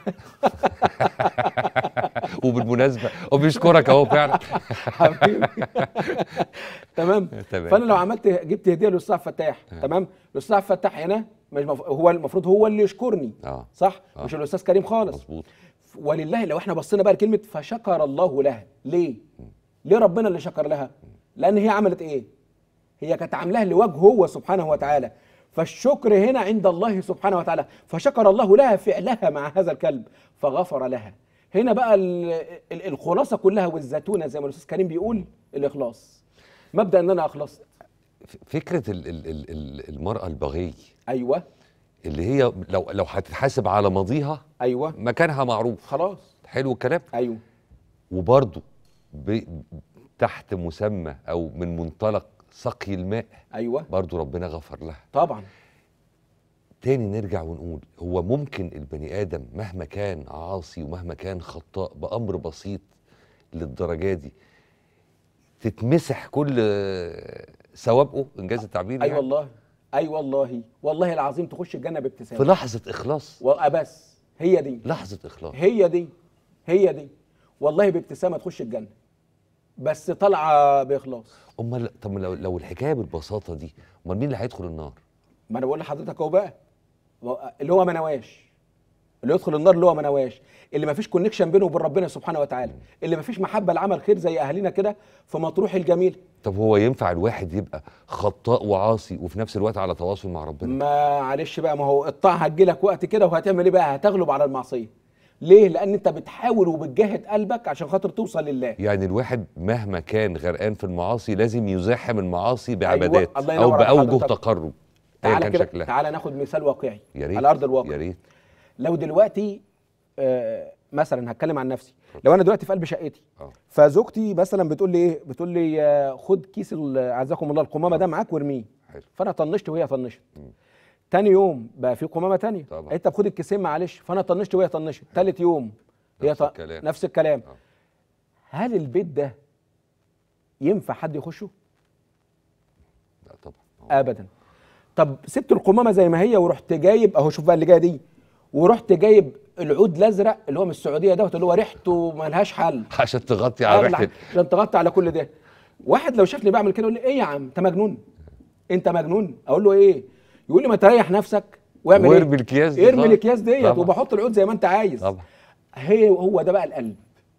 وبالمناسبه هو بيشكرك اهو فعلا حبيبي تمام تمام. فانا لو عملت جبت هديه للاستاذ فتاح تمام الاستاذ فتاح هنا مش مف... هو المفروض هو اللي يشكرني اه صح آه. مش الاستاذ كريم خالص مظبوط ولله لو احنا بصينا بقى لكلمه فشكر الله لها ليه ليه ربنا اللي شكر لها لان هي عملت ايه هي كانت عاملاها لوجهه هو سبحانه وتعالى فالشكر هنا عند الله سبحانه وتعالى فشكر الله لها فعلها مع هذا الكلب فغفر لها هنا بقى ال- ال- الخلاصه كلها والزيتونه زي ما الاستاذ كريم بيقول الاخلاص مبدا ان انا اخلصت ف- فكره ال ال ال ال المراه البغي ايوه اللي هي لو لو هتتحاسب على ماضيها ايوه مكانها معروف خلاص حلو الكلام ايوه وبرضه ب- تحت مسمى او من منطلق سقي الماء ايوه برضه ربنا غفر لها طبعا تاني نرجع ونقول هو ممكن البني ادم مهما كان عاصي ومهما كان خطاء بامر بسيط للدرجه دي تتمسح كل سوابقه انجاز التعبير اي يعني والله اي والله والله العظيم تخش الجنه بابتسامه في لحظه اخلاص وبس هي دي لحظه اخلاص هي دي هي دي والله بابتسامه تخش الجنه بس طالعه باخلاص امال طب لو لو الحكايه بالبساطه دي امال مين اللي هيدخل النار ما انا بقول لحضرتك اهو بقى اللي هو ما نواش اللي يدخل النار اللي هو ما نواش اللي ما فيش كونكشن بينه وبين ربنا سبحانه وتعالى اللي ما فيش محبه لعمل خير زي اهالينا كده في مطروح الجميل طب هو ينفع الواحد يبقى خطاء وعاصي وفي نفس الوقت على تواصل مع ربنا معلش بقى ما هو الطاعه هتجيلك وقت كده وهتعمل ايه بقى هتغلب على المعصيه ليه لان انت بتحاول وبتجاهد قلبك عشان خاطر توصل لله يعني الواحد مهما كان غرقان في المعاصي لازم يزاحم المعاصي بعبادات الله او ينور على باوجه حضرتك. تقرب ايا تعالى كان كده شكلها تعالى ناخد مثال واقعي يا ريت على ارض الواقع يا ريت لو دلوقتي آه مثلا هتكلم عن نفسي لو انا دلوقتي في قلب شقتي اه فزوجتي مثلا بتقول لي ايه بتقول لي آه، خد كيس ال- اعزكم الله القمامه ده معاك وارميه حلو فانا طنشت وهي طنشت مم. تاني يوم بقى في قمامه تانية طبعا. انت بخد الكيسين معلش فانا طنشت وهي طنشت تالت يوم هي نفس ط- الكلام. نفس الكلام آه. هل البيت ده ينفع حد يخشه لا طبعا هو- ابدا طب سبت القمامه زي ما هي ورحت جايب اهو شوف بقى اللي جايه دي ورحت جايب العود الازرق اللي هو من السعوديه دوت اللي هو ريحته ملهاش حل عشان تغطي على أغلى ريحه عشان تغطي على كل ده واحد لو شافني بعمل كده يقول لي ايه يا عم انت مجنون انت مجنون اقول له ايه يقول لي ما تريح نفسك واعمل وارمي ايه الأكياس دي ارمي خالص. الاكياس ديت طبعا. وبحط العود زي ما انت عايز طبعا هي هو ده بقى القلب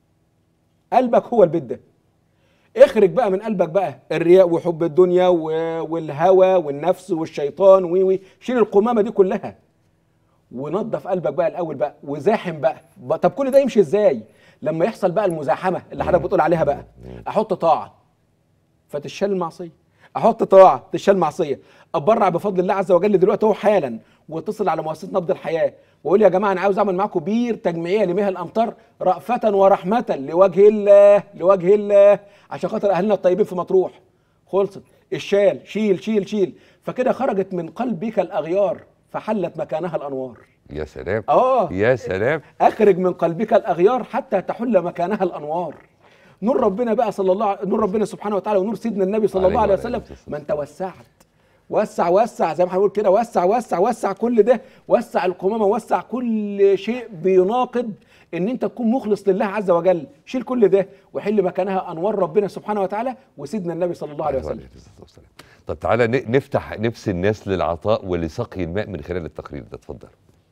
قلبك هو البيت ده اخرج بقى من قلبك بقى الرياء وحب الدنيا و- والهوى والنفس والشيطان وي وي شيل القمامه دي كلها ونظف قلبك بقى الاول بقى وزاحم بقى ب- طب كل ده يمشي ازاي لما يحصل بقى المزاحمه اللي حضرتك بتقول عليها بقى احط طاعه فتشال المعصيه احط طاعه تشال معصيه اتبرع بفضل الله عز وجل دلوقتي اهو حالا واتصل على مؤسسه نبض الحياه واقول يا جماعه انا عاوز اعمل معاكم بير تجميعيه لمياه الامطار رأفة ورحمة لوجه الله لوجه الله عشان خاطر اهلنا الطيبين في مطروح خلصت الشال شيل شيل شيل فكده خرجت من قلبك الاغيار فحلت مكانها الانوار يا سلام اه يا سلام اخرج من قلبك الاغيار حتى تحل مكانها الانوار نور ربنا بقى صلى الله عليه نور ربنا سبحانه وتعالى ونور سيدنا النبي صلى عليه الله عليه وعلى وسلم آله وسلم. ما انت وسعت وسع وسع زي ما هنقول كده وسع وسع وسع كل ده وسع القمامه وسع كل شيء بيناقض ان انت تكون مخلص لله عز وجل شيل كل ده وحل مكانها انوار ربنا سبحانه وتعالى وسيدنا النبي صلى الله عليه وسلم الصلاة والسلام. طب تعالى ن- نفتح نفس الناس للعطاء ولسقي الماء من خلال التقرير ده اتفضل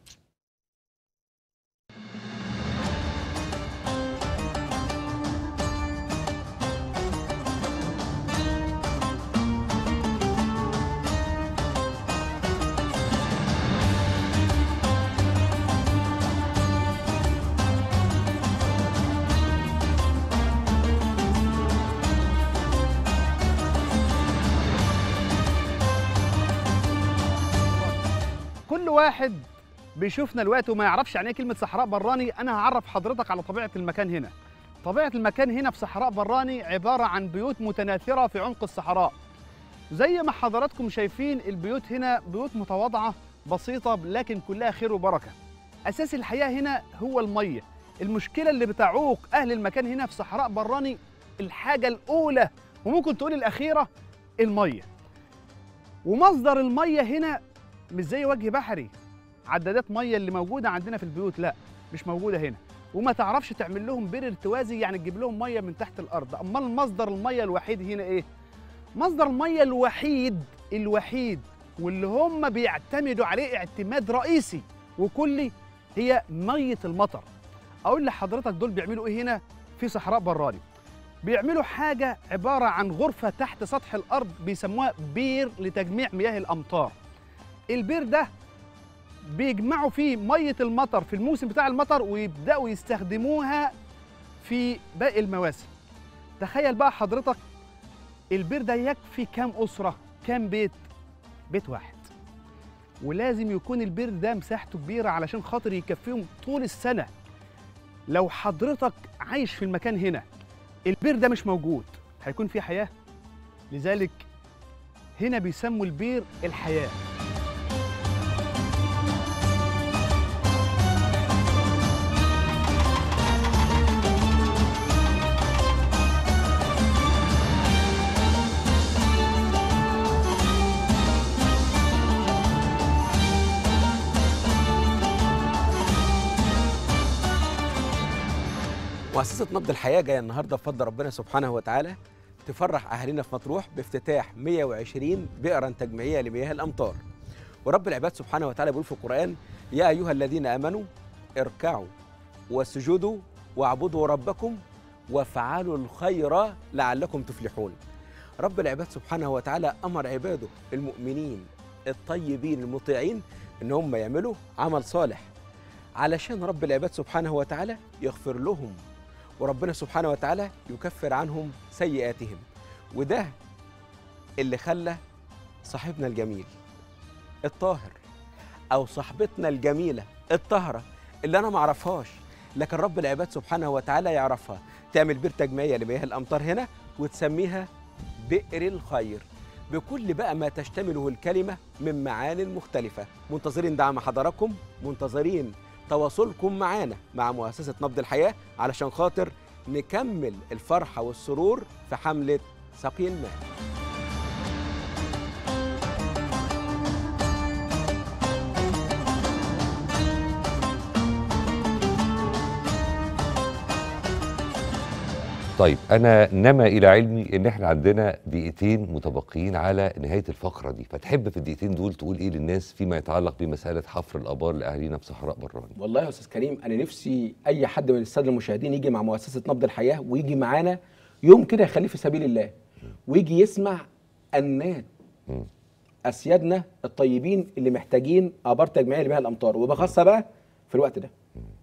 كل واحد بيشوفنا الوقت وما يعرفش يعني ايه كلمه صحراء براني انا هعرف حضرتك على طبيعه المكان هنا طبيعه المكان هنا في صحراء براني عباره عن بيوت متناثره في عمق الصحراء زي ما حضراتكم شايفين البيوت هنا بيوت متواضعه بسيطه لكن كلها خير وبركه اساس الحياه هنا هو الميه المشكله اللي بتعوق اهل المكان هنا في صحراء براني الحاجه الاولى وممكن تقول الاخيره الميه ومصدر الميه هنا مش زي وجه بحري عدادات ميه اللي موجوده عندنا في البيوت لا مش موجوده هنا وما تعرفش تعمل لهم بير ارتوازي يعني تجيب لهم ميه من تحت الارض امال مصدر الميه الوحيد هنا ايه مصدر الميه الوحيد الوحيد واللي هم بيعتمدوا عليه اعتماد رئيسي وكلي هي ميه المطر اقول لحضرتك دول بيعملوا ايه هنا في صحراء براني بيعملوا حاجه عباره عن غرفه تحت سطح الارض بيسموها بير لتجميع مياه الامطار البير ده بيجمعوا فيه ميه المطر في الموسم بتاع المطر ويبداوا يستخدموها في باقي المواسم تخيل بقى حضرتك البير ده يكفي كام اسره كام بيت بيت واحد ولازم يكون البير ده مساحته كبيره علشان خاطر يكفيهم طول السنه لو حضرتك عايش في المكان هنا البير ده مش موجود هيكون في حياه لذلك هنا بيسموا البير الحياه مؤسسة نبض الحياة جاية النهاردة بفضل ربنا سبحانه وتعالى تفرح أهالينا في مطروح بافتتاح 120 بئرا تجميعية لمياه الأمطار ورب العباد سبحانه وتعالى بيقول في القرآن يا أيها الذين آمنوا اركعوا واسجدوا واعبدوا ربكم وافعلوا الخير لعلكم تفلحون رب العباد سبحانه وتعالى أمر عباده المؤمنين الطيبين المطيعين إن هم يعملوا عمل صالح علشان رب العباد سبحانه وتعالى يغفر لهم وربنا سبحانه وتعالى يكفر عنهم سيئاتهم وده اللي خلى صاحبنا الجميل الطاهر او صاحبتنا الجميله الطاهره اللي انا ما اعرفهاش لكن رب العباد سبحانه وتعالى يعرفها تعمل بير تجميعيه لمياه الامطار هنا وتسميها بئر الخير بكل بقى ما تشتمله الكلمه من معان مختلفه منتظرين دعم حضراتكم منتظرين تواصلكم معانا مع مؤسسة نبض الحياة علشان خاطر نكمل الفرحة والسرور في حملة سقي الماء طيب انا نما الى علمي ان احنا عندنا دقيقتين متبقيين على نهايه الفقره دي فتحب في الدقيقتين دول تقول ايه للناس فيما يتعلق بمساله حفر الابار لاهالينا في صحراء براني والله يا أستاذ كريم أنا نفسي أي حد من السادة المشاهدين يجي مع مؤسسة نبض الحياة ويجي معانا يوم كده يخليه في سبيل الله ويجي يسمع أنات مم. أسيادنا الطيبين اللي محتاجين آبار تجميعية لمياه الأمطار وبخاصة بقى في الوقت ده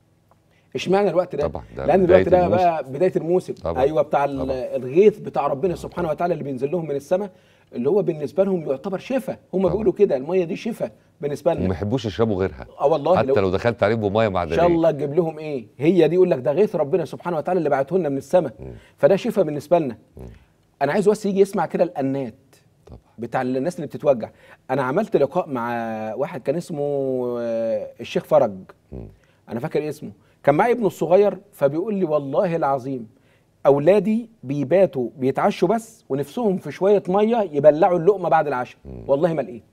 اشمعنى الوقت ده؟ طبعا ده لان بداية الوقت ده الموسم. بقى بدايه الموسم طبعا. ايوه بتاع ال- طبعا. الغيث بتاع ربنا سبحانه وتعالى اللي بينزل لهم من السماء اللي هو بالنسبه لهم يعتبر شفاء هم طبعا. بيقولوا كده الميه دي شفاء بالنسبه وما لنا يحبوش يشربوا غيرها اه والله حتى لو دخلت عليهم بميه ان معدنيه شاء الله تجيب لهم ايه هي دي يقول لك ده غيث ربنا سبحانه وتعالى اللي بعته لنا من السماء فده شفاء بالنسبه لنا انا عايز بس يجي يسمع كده الانات طبعا بتاع الناس اللي بتتوجع انا عملت لقاء مع واحد كان اسمه آه، الشيخ فرج مم. انا فاكر اسمه كان معي ابنه الصغير فبيقول لي والله العظيم اولادي بيباتوا بيتعشوا بس ونفسهم في شويه ميه يبلعوا اللقمه بعد العشاء والله ما لقيت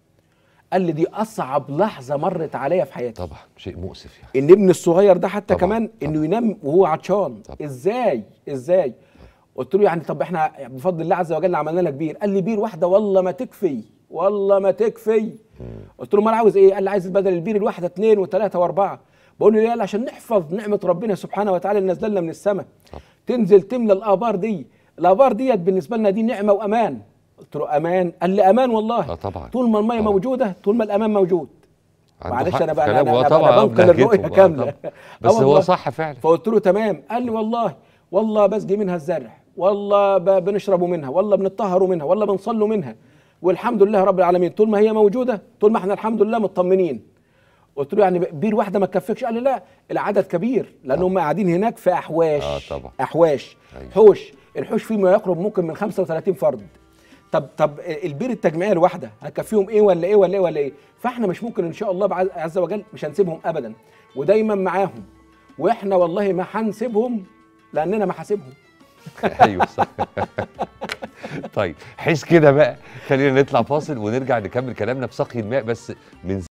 قال لي دي اصعب لحظه مرت عليا في حياتي طبعا شيء مؤسف يعني ان ابن الصغير ده حتى طبعاً، كمان طبعاً. انه ينام وهو عطشان طبعاً. ازاي ازاي قلت له يعني طب احنا بفضل الله عز وجل عملنا لك بير قال لي بير واحده والله ما تكفي والله ما تكفي قلت له ما انا عاوز ايه قال لي عايز بدل البير الواحده اثنين وثلاثه واربعه بقول له ليه قال لي عشان نحفظ نعمه ربنا سبحانه وتعالى اللي نازله لنا من السماء طبعاً. تنزل تملى الابار دي الابار ديت بالنسبه لنا دي نعمه وامان قلت له امان قال لي امان والله اه طبعا طول ما الميه طبعاً. موجوده طول ما الامان موجود عنده معلش حق انا في بقى كلامه. انا آه انا, طبعا أنا آه، بنقل بلهجته. الرؤيه آه كامله طبعاً. آه بس هو والله. صح فعلا فقلت له تمام قال لي والله والله بسقي منها الزرع والله ب- بنشربوا منها والله بنطهروا منها والله بنصلوا منها والحمد لله رب العالمين طول ما هي موجوده طول ما احنا الحمد لله مطمنين قلت له يعني بير واحده ما تكفيكش قال لي لا العدد كبير لان هم قاعدين هناك في احواش آه طبعاً. احواش أيوة. حوش الحوش فيه ما يقرب ممكن من 35 فرد طب طب البير التجميعيه الواحده هتكفيهم ايه ولا ايه ولا ايه ولا ايه فاحنا مش ممكن ان شاء الله بعز- عز وجل مش هنسيبهم ابدا ودايما معاهم واحنا والله ما هنسيبهم لاننا محاسبهم ايوه صح طيب حس كده بقى خلينا نطلع فاصل ونرجع نكمل كلامنا في سقي الماء بس من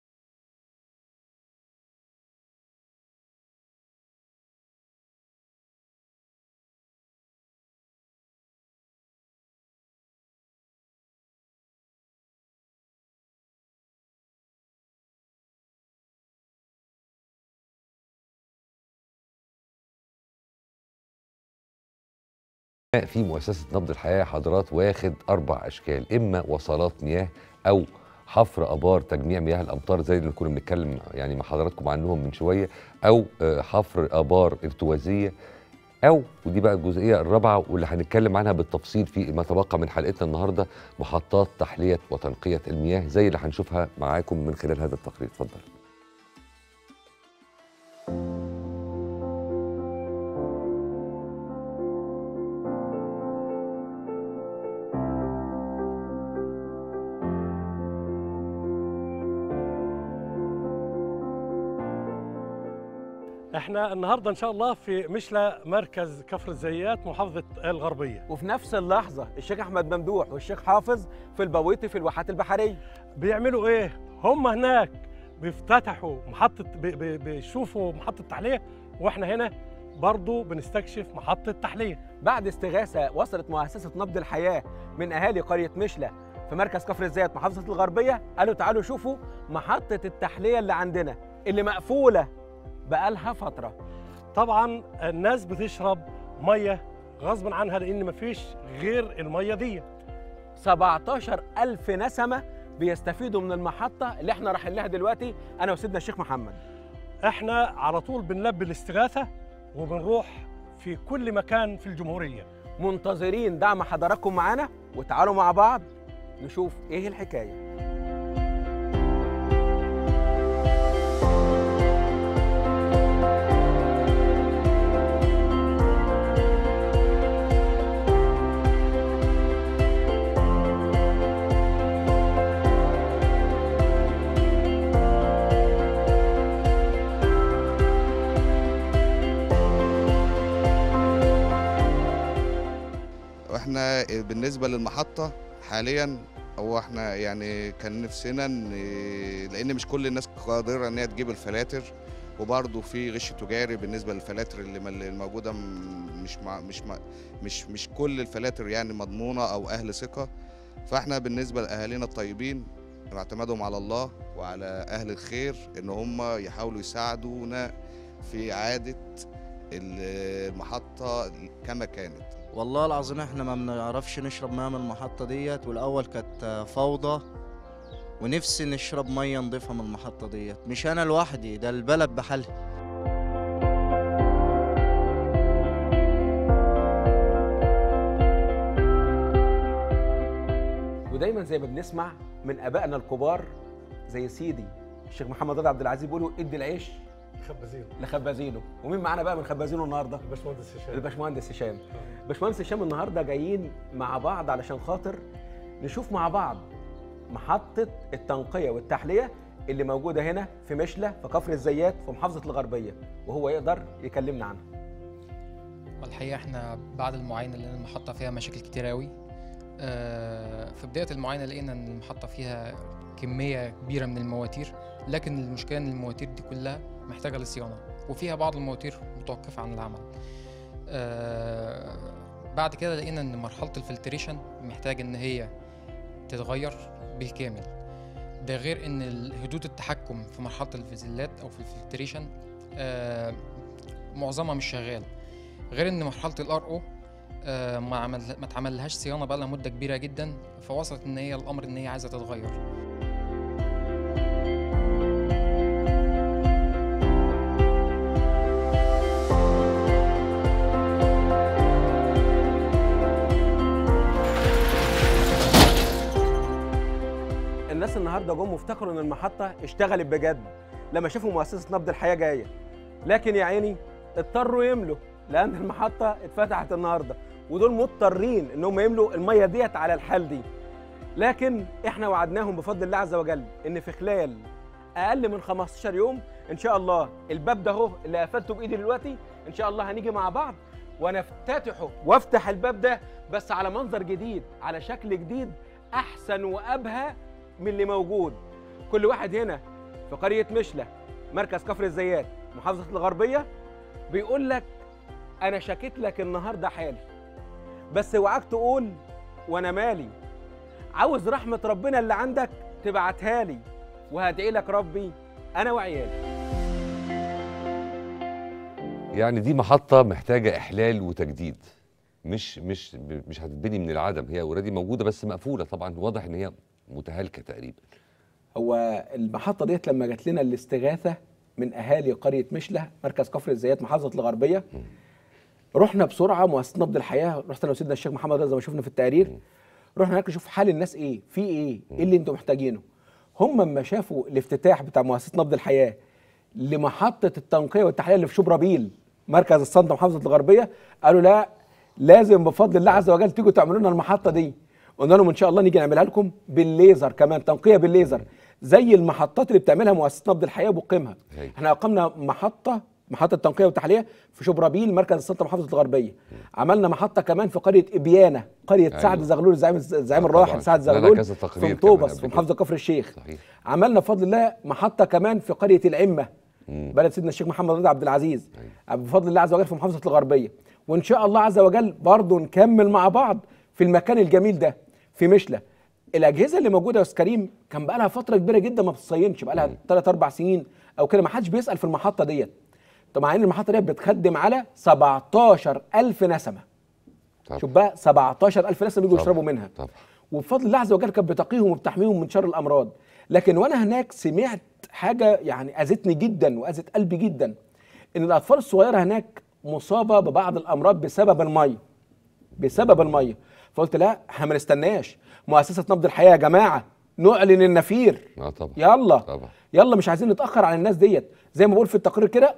في مؤسسة نبض الحياة حضرات واخد أربع أشكال إما وصلات مياه أو حفر آبار تجميع مياه الأمطار زي اللي كنا بنتكلم يعني مع حضراتكم عنهم من شوية أو آه، حفر آبار ارتوازية او ودي بقى الجزئيه الرابعه واللي هنتكلم عنها بالتفصيل في ما تبقى من حلقتنا النهارده محطات تحليه وتنقيه المياه زي اللي هنشوفها معاكم من خلال هذا التقرير اتفضل احنا النهارده ان شاء الله في مشلى مركز كفر الزيات محافظه الغربيه وفي نفس اللحظه الشيخ احمد ممدوح والشيخ حافظ في البويطي في الواحات البحريه بيعملوا ايه هم هناك بيفتتحوا محطه بي- بي- بيشوفوا محطه تحليه واحنا هنا برضو بنستكشف محطه تحليه بعد استغاثه وصلت مؤسسه نبض الحياه من اهالي قريه مشلى في مركز كفر الزيات محافظه الغربيه قالوا تعالوا شوفوا محطه التحليه اللي عندنا اللي مقفوله بقالها فتره طبعا الناس بتشرب ميه غصب عنها لان مفيش غير الميه دي 17 ألف نسمة بيستفيدوا من المحطة اللي احنا رايحين لها دلوقتي أنا وسيدنا الشيخ محمد احنا على طول بنلبي الاستغاثه وبنروح في كل مكان في الجمهوريه منتظرين دعم حضراتكم معانا وتعالوا مع بعض نشوف ايه الحكاية واحنا بالنسبه للمحطه حاليا هو احنا يعني كان نفسنا ان لان مش كل الناس قادره ان هي تجيب الفلاتر وبرضه في غش تجاري بالنسبه للفلاتر اللي مل- الموجوده م- مش مع مش مع مش مش كل الفلاتر يعني مضمونه او اهل ثقه فاحنا بالنسبه لاهالينا الطيبين اعتمادهم على الله وعلى اهل الخير ان هم يحاولوا يساعدونا في اعاده المحطه كما كانت والله العظيم احنا ما بنعرفش نشرب ميه من المحطة ديت والأول كانت فوضى ونفسي نشرب ميه نضيفها من المحطة ديت مش أنا لوحدي ده البلد بحالها ودايما زي ما بنسمع من ابائنا الكبار زي سيدي الشيخ محمد رضا عبد العزيز بيقولوا ادي العيش خبزين لخبازينه ومين معانا بقى من خبازينه النهارده الباشمهندس هشام الباشمهندس هشام باشمهندس هشام النهارده جايين مع بعض علشان خاطر نشوف مع بعض محطه التنقيه والتحليه اللي موجوده هنا في مشلى في كفر الزيات في محافظه الغربيه وهو يقدر يكلمنا عنها والحقيقة احنا بعد المعاينة لقينا المحطة فيها مشاكل كتير أوي آه، في بداية المعاينة لقينا إن المحطة فيها كمية كبيرة من المواتير لكن المشكلة إن المواتير دي كلها محتاجة للصيانة وفيها بعض المواتير متوقفة عن العمل آه، بعد كده لقينا إن مرحلة الفلتريشن محتاج إن هي تتغير بالكامل ده غير إن ال- حدود التحكم في مرحلة الفيزيلات أو في الفلتريشن آه، معظمها مش شغال غير ان مرحله الار او ما عمل ما اتعملهاش صيانه بقى لها مده كبيره جدا فوصلت ان هي الامر ان هي عايزه تتغير الناس النهارده جم وافتكروا ان المحطه اشتغلت بجد لما شافوا مؤسسه نبض الحياه جايه لكن يا عيني اضطروا يملوا لان المحطه اتفتحت النهارده ودول مضطرين انهم يملوا الميه ديت على الحال دي لكن احنا وعدناهم بفضل الله عز وجل ان في خلال اقل من 15 يوم ان شاء الله الباب ده اهو اللي قفلته بايدي دلوقتي ان شاء الله هنيجي مع بعض ونفتتحه وافتح الباب ده بس على منظر جديد على شكل جديد احسن وابهى من اللي موجود كل واحد هنا في قريه مشلى مركز كفر الزيات محافظه الغربيه بيقول لك انا شكيت لك النهارده حالي بس اوعاك تقول وانا مالي عاوز رحمه ربنا اللي عندك تبعتها لي وهدعي لك ربي انا وعيالي يعني دي محطة محتاجة إحلال وتجديد مش مش مش هتتبني من العدم هي اوريدي موجودة بس مقفولة طبعا واضح إن هي متهالكة تقريبا هو المحطه ديت لما جات لنا الاستغاثه من اهالي قريه مشلى مركز كفر الزيات محافظه الغربيه رحنا بسرعه مؤسسه نبض الحياه رحت انا وسيدنا الشيخ محمد رضا زي ما شفنا في التقرير رحنا هناك نشوف حال الناس ايه في ايه ايه اللي انتم محتاجينه هم لما شافوا الافتتاح بتاع مؤسسه نبض الحياه لمحطه التنقيه والتحليه اللي في شبرابيل مركز الصنطه محافظه الغربيه قالوا لا لازم بفضل الله عز وجل تيجوا تعملوا لنا المحطه دي قلنا لهم ان شاء الله نيجي نعملها لكم بالليزر كمان تنقيه بالليزر زي المحطات اللي بتعملها مؤسسه نبض الحياه وبقيمها هاي. احنا اقمنا محطه محطه تنقيه وتحليه في شبرابيل مركز السلطه محافظه الغربيه عملنا محطه كمان في قريه ابيانه قريه أيوة. سعد زغلول الزعيم الزعيم آه الراحل طبعاً. سعد لا، لا، زغلول كذا تقرير في كمان مطوبس قبل في كده. محافظه كفر الشيخ صحيح عملنا بفضل الله محطه كمان في قريه العمه مم. بلد سيدنا الشيخ محمد رضا عبد العزيز بفضل الله عز وجل في محافظه الغربيه وان شاء الله عز وجل برضه نكمل مع بعض في المكان الجميل ده في مشله الاجهزه اللي موجوده يا استاذ كريم كان بقى لها فتره كبيره جدا ما بتصينش بقى لها 3 4 سنين او كده ما حدش بيسال في المحطه ديت طبعا ان المحطه ديت بتخدم على 17000 نسمه طبعا. شوف بقى 17000 نسمه بيجوا طبعا. يشربوا منها طبعا وبفضل الله عز وجل كانت بتقيهم وبتحميهم من شر الامراض لكن وانا هناك سمعت حاجه يعني اذتني جدا واذت قلبي جدا ان الاطفال الصغيره هناك مصابه ببعض الامراض بسبب الميه بسبب الميه فقلت لا احنا ما نستناش مؤسسه نبض الحياه يا جماعه نعلن النفير اه طبعا يلا طبعا يلا مش عايزين نتاخر عن الناس ديت زي ما بقول في التقرير كده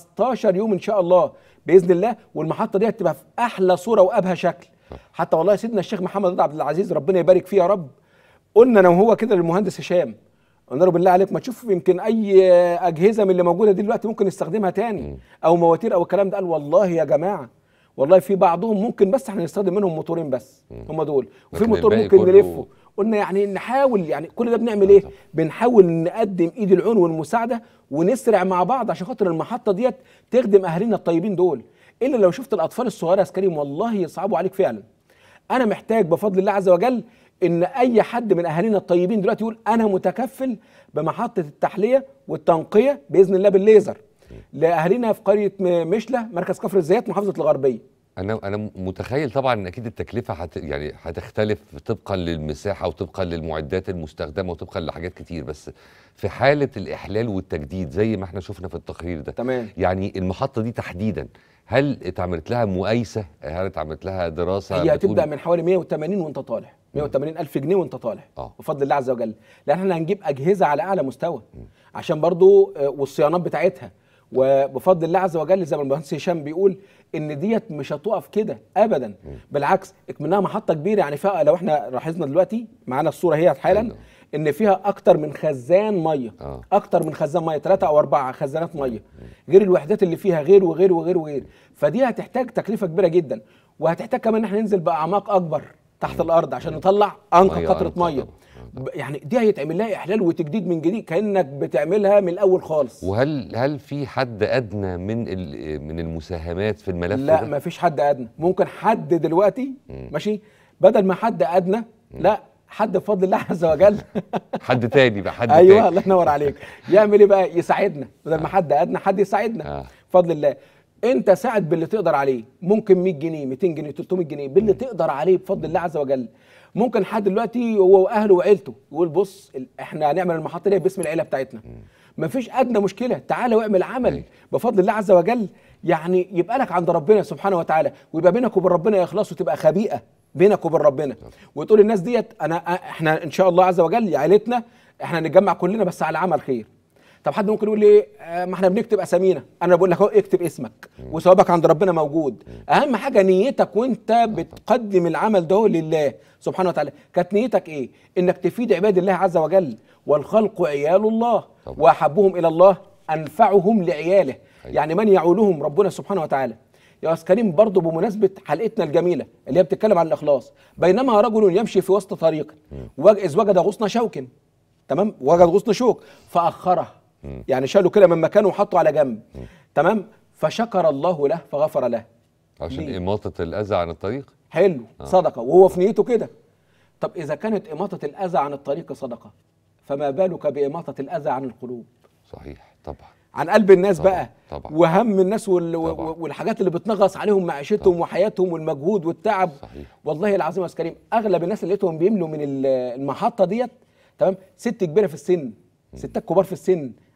15 يوم ان شاء الله باذن الله والمحطه ديت تبقى في احلى صوره وابهى شكل حتى والله سيدنا الشيخ محمد رضا عبد العزيز ربنا يبارك فيه يا رب قلنا انا وهو كده للمهندس هشام قلنا له بالله عليك ما تشوف يمكن اي اجهزه من اللي موجوده دي دلوقتي ممكن نستخدمها تاني او مواتير او الكلام ده قال والله يا جماعه والله في بعضهم ممكن بس احنا نستخدم منهم موتورين بس هم دول وفي لكن موتور الباقي ممكن كله- نلفه قلنا يعني نحاول يعني كل ده بنعمل ايه بنحاول نقدم ايد العون والمساعده ونسرع مع بعض عشان خاطر المحطه ديت تخدم اهالينا الطيبين دول الا لو شفت الاطفال الصغيره يا كريم والله يصعبوا عليك فعلا انا محتاج بفضل الله عز وجل ان اي حد من اهالينا الطيبين دلوقتي يقول انا متكفل بمحطه التحليه والتنقيه باذن الله بالليزر لاهالينا في قريه م- مشله مركز كفر الزيات محافظه الغربيه انا انا متخيل طبعا ان اكيد التكلفه هت يعني هتختلف طبقا للمساحه وطبقا للمعدات المستخدمه وطبقا لحاجات كتير بس في حاله الاحلال والتجديد زي ما احنا شفنا في التقرير ده تمام يعني المحطه دي تحديدا هل اتعملت لها مقايسه هل اتعملت لها دراسه هي بتقول- هتبدا من حوالي 180 وانت طالع 180 الف جنيه وانت طالع اه بفضل الله عز وجل لان احنا هنجيب اجهزه على اعلى مستوى عشان برضو آه، والصيانات بتاعتها وبفضل الله عز وجل زي ما المهندس هشام بيقول ان ديت مش هتقف كده ابدا بالعكس اكمنها محطه كبيره يعني فيها لو احنا لاحظنا دلوقتي معانا الصوره هي حالا ان فيها اكتر من خزان ميه اه اكتر من خزان ميه ثلاثة او اربعة خزانات ميه غير الوحدات اللي فيها غير وغير وغير وغير فدي هتحتاج تكلفه كبيره جدا وهتحتاج كمان ان احنا ننزل باعماق اكبر تحت الارض عشان نطلع انقى مية قطره أنقى ميه ب- يعني دي هيتعمل لها احلال وتجديد من جديد كانك بتعملها من الاول خالص وهل هل في حد ادنى من ال- من المساهمات في الملف لا ده؟ ما فيش حد ادنى ممكن حد دلوقتي ماشي بدل ما حد ادنى لا حد بفضل الله عز وجل حد تاني بقى حد ايوه تاني الله ينور عليك يعمل ايه بقى يساعدنا بدل ما حد ادنى حد يساعدنا آه. بفضل الله انت ساعد باللي تقدر عليه ممكن 100 جنيه 200 جنيه 300 جنيه باللي تقدر عليه بفضل الله عز وجل ممكن حد دلوقتي هو واهله وعيلته يقول بص ال- احنا هنعمل المحطه دي باسم العيله بتاعتنا مفيش ادنى مشكله تعالى واعمل عمل بفضل الله عز وجل يعني يبقى لك عند ربنا سبحانه وتعالى ويبقى بينك وبين ربنا اخلاص وتبقى خبيئه بينك وبين ربنا وتقول الناس ديت انا احنا ان شاء الله عز وجل يا عيلتنا احنا نتجمع كلنا بس على عمل خير طب حد ممكن يقول لي آه، ما احنا بنكتب اسامينا انا بقول لك اهو اكتب اسمك وثوابك عند ربنا موجود اهم حاجه نيتك وانت بتقدم العمل ده لله سبحانه وتعالى كانت نيتك ايه انك تفيد عباد الله عز وجل والخلق عيال الله واحبهم الى الله انفعهم لعياله يعني من يعولهم ربنا سبحانه وتعالى يا استاذ كريم برضه بمناسبه حلقتنا الجميله اللي هي بتتكلم عن الاخلاص بينما رجل يمشي في وسط طريق وج- اذ وجد غصن شوك تمام وجد غصن شوك فاخره يعني شاله كده من مكانه وحطه على جنب تمام فشكر الله له فغفر له عشان ليه؟ إماطة الأذى عن الطريق حلو آه. صدقه وهو في نيته كده طب اذا كانت اماطه الاذى عن الطريق صدقه فما بالك باماطه الاذى عن القلوب صحيح طبعا عن قلب الناس طبعاً، بقى طبعاً. وهم الناس وال... طبعاً. والحاجات اللي بتنغص عليهم معيشتهم وحياتهم والمجهود والتعب صحيح. والله العظيم يا استاذ كريم اغلب الناس اللي لقيتهم بيملوا من ال- المحطه ديت تمام ست كبيره في السن ستات كبار في السن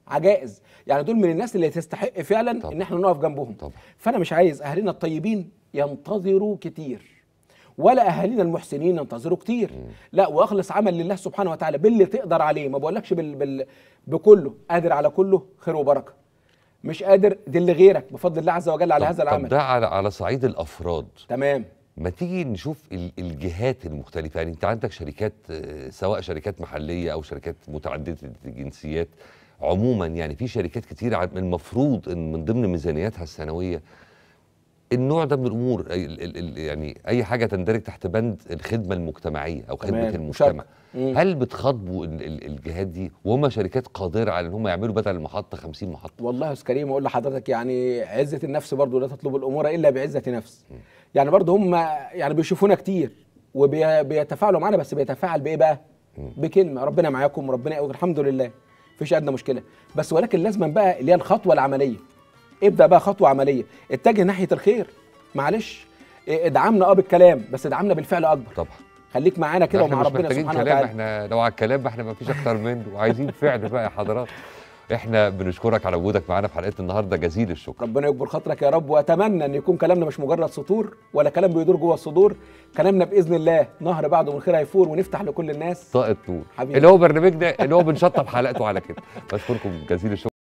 عجائز يعني دول من الناس اللي تستحق فعلا طبعا. ان احنا نقف جنبهم طبعا فانا مش عايز اهالينا الطيبين ينتظروا كتير ولا اهالينا المحسنين ينتظروا كتير لا واخلص عمل لله سبحانه وتعالى باللي تقدر عليه ما بقولكش بال... بال... بكله قادر على كله خير وبركه مش قادر دل غيرك بفضل الله عز وجل على طب- هذا طب العمل ده على على صعيد الافراد تمام ما تيجي نشوف ال- الجهات المختلفة يعني انت عندك شركات آه، سواء شركات محلية او شركات متعددة الجنسيات عموما يعني في شركات كتير ع- المفروض ان من ضمن ميزانياتها السنوية النوع ده من الامور ال- ال- ال- يعني اي حاجة تندرج تحت بند الخدمة المجتمعية او خدمة تمام، المجتمع مشاركة. مم. هل بتخاطبوا ال- ال- الجهات دي وهم شركات قادرة على ان هم يعملوا بدل المحطة 50 محطة والله يا استاذ كريم اقول لحضرتك يعني عزه النفس برضو لا تطلب الامور الا بعزه نفس يعني برضو هم يعني بيشوفونا كتير وبيتفاعلوا معانا بس بيتفاعل بايه بقى بكلمه ربنا معاكم ربنا يقويكم الحمد لله مفيش ادنى مشكله بس ولكن لازما بقى اللي هي الخطوه العمليه ابدا بقى خطوه عمليه اتجه ناحيه الخير معلش إيه، ادعمنا اه بالكلام بس ادعمنا بالفعل اكبر طبعا خليك معانا كده احنا ومع مش ربنا محتاجين سبحانه كلام وتعالى احنا لو على الكلام احنا ما فيش اكتر منه وعايزين فعل بقى يا حضرات احنا بنشكرك على وجودك معانا في حلقه النهارده جزيل الشكر ربنا يكبر خاطرك يا رب واتمنى ان يكون كلامنا مش مجرد سطور ولا كلام بيدور جوه الصدور كلامنا باذن الله نهر بعده من خير هيفور ونفتح لكل الناس طاقه نور حبيبي اللي هو برنامجنا اللي هو بنشطب حلقته على كده بشكركم جزيل الشكر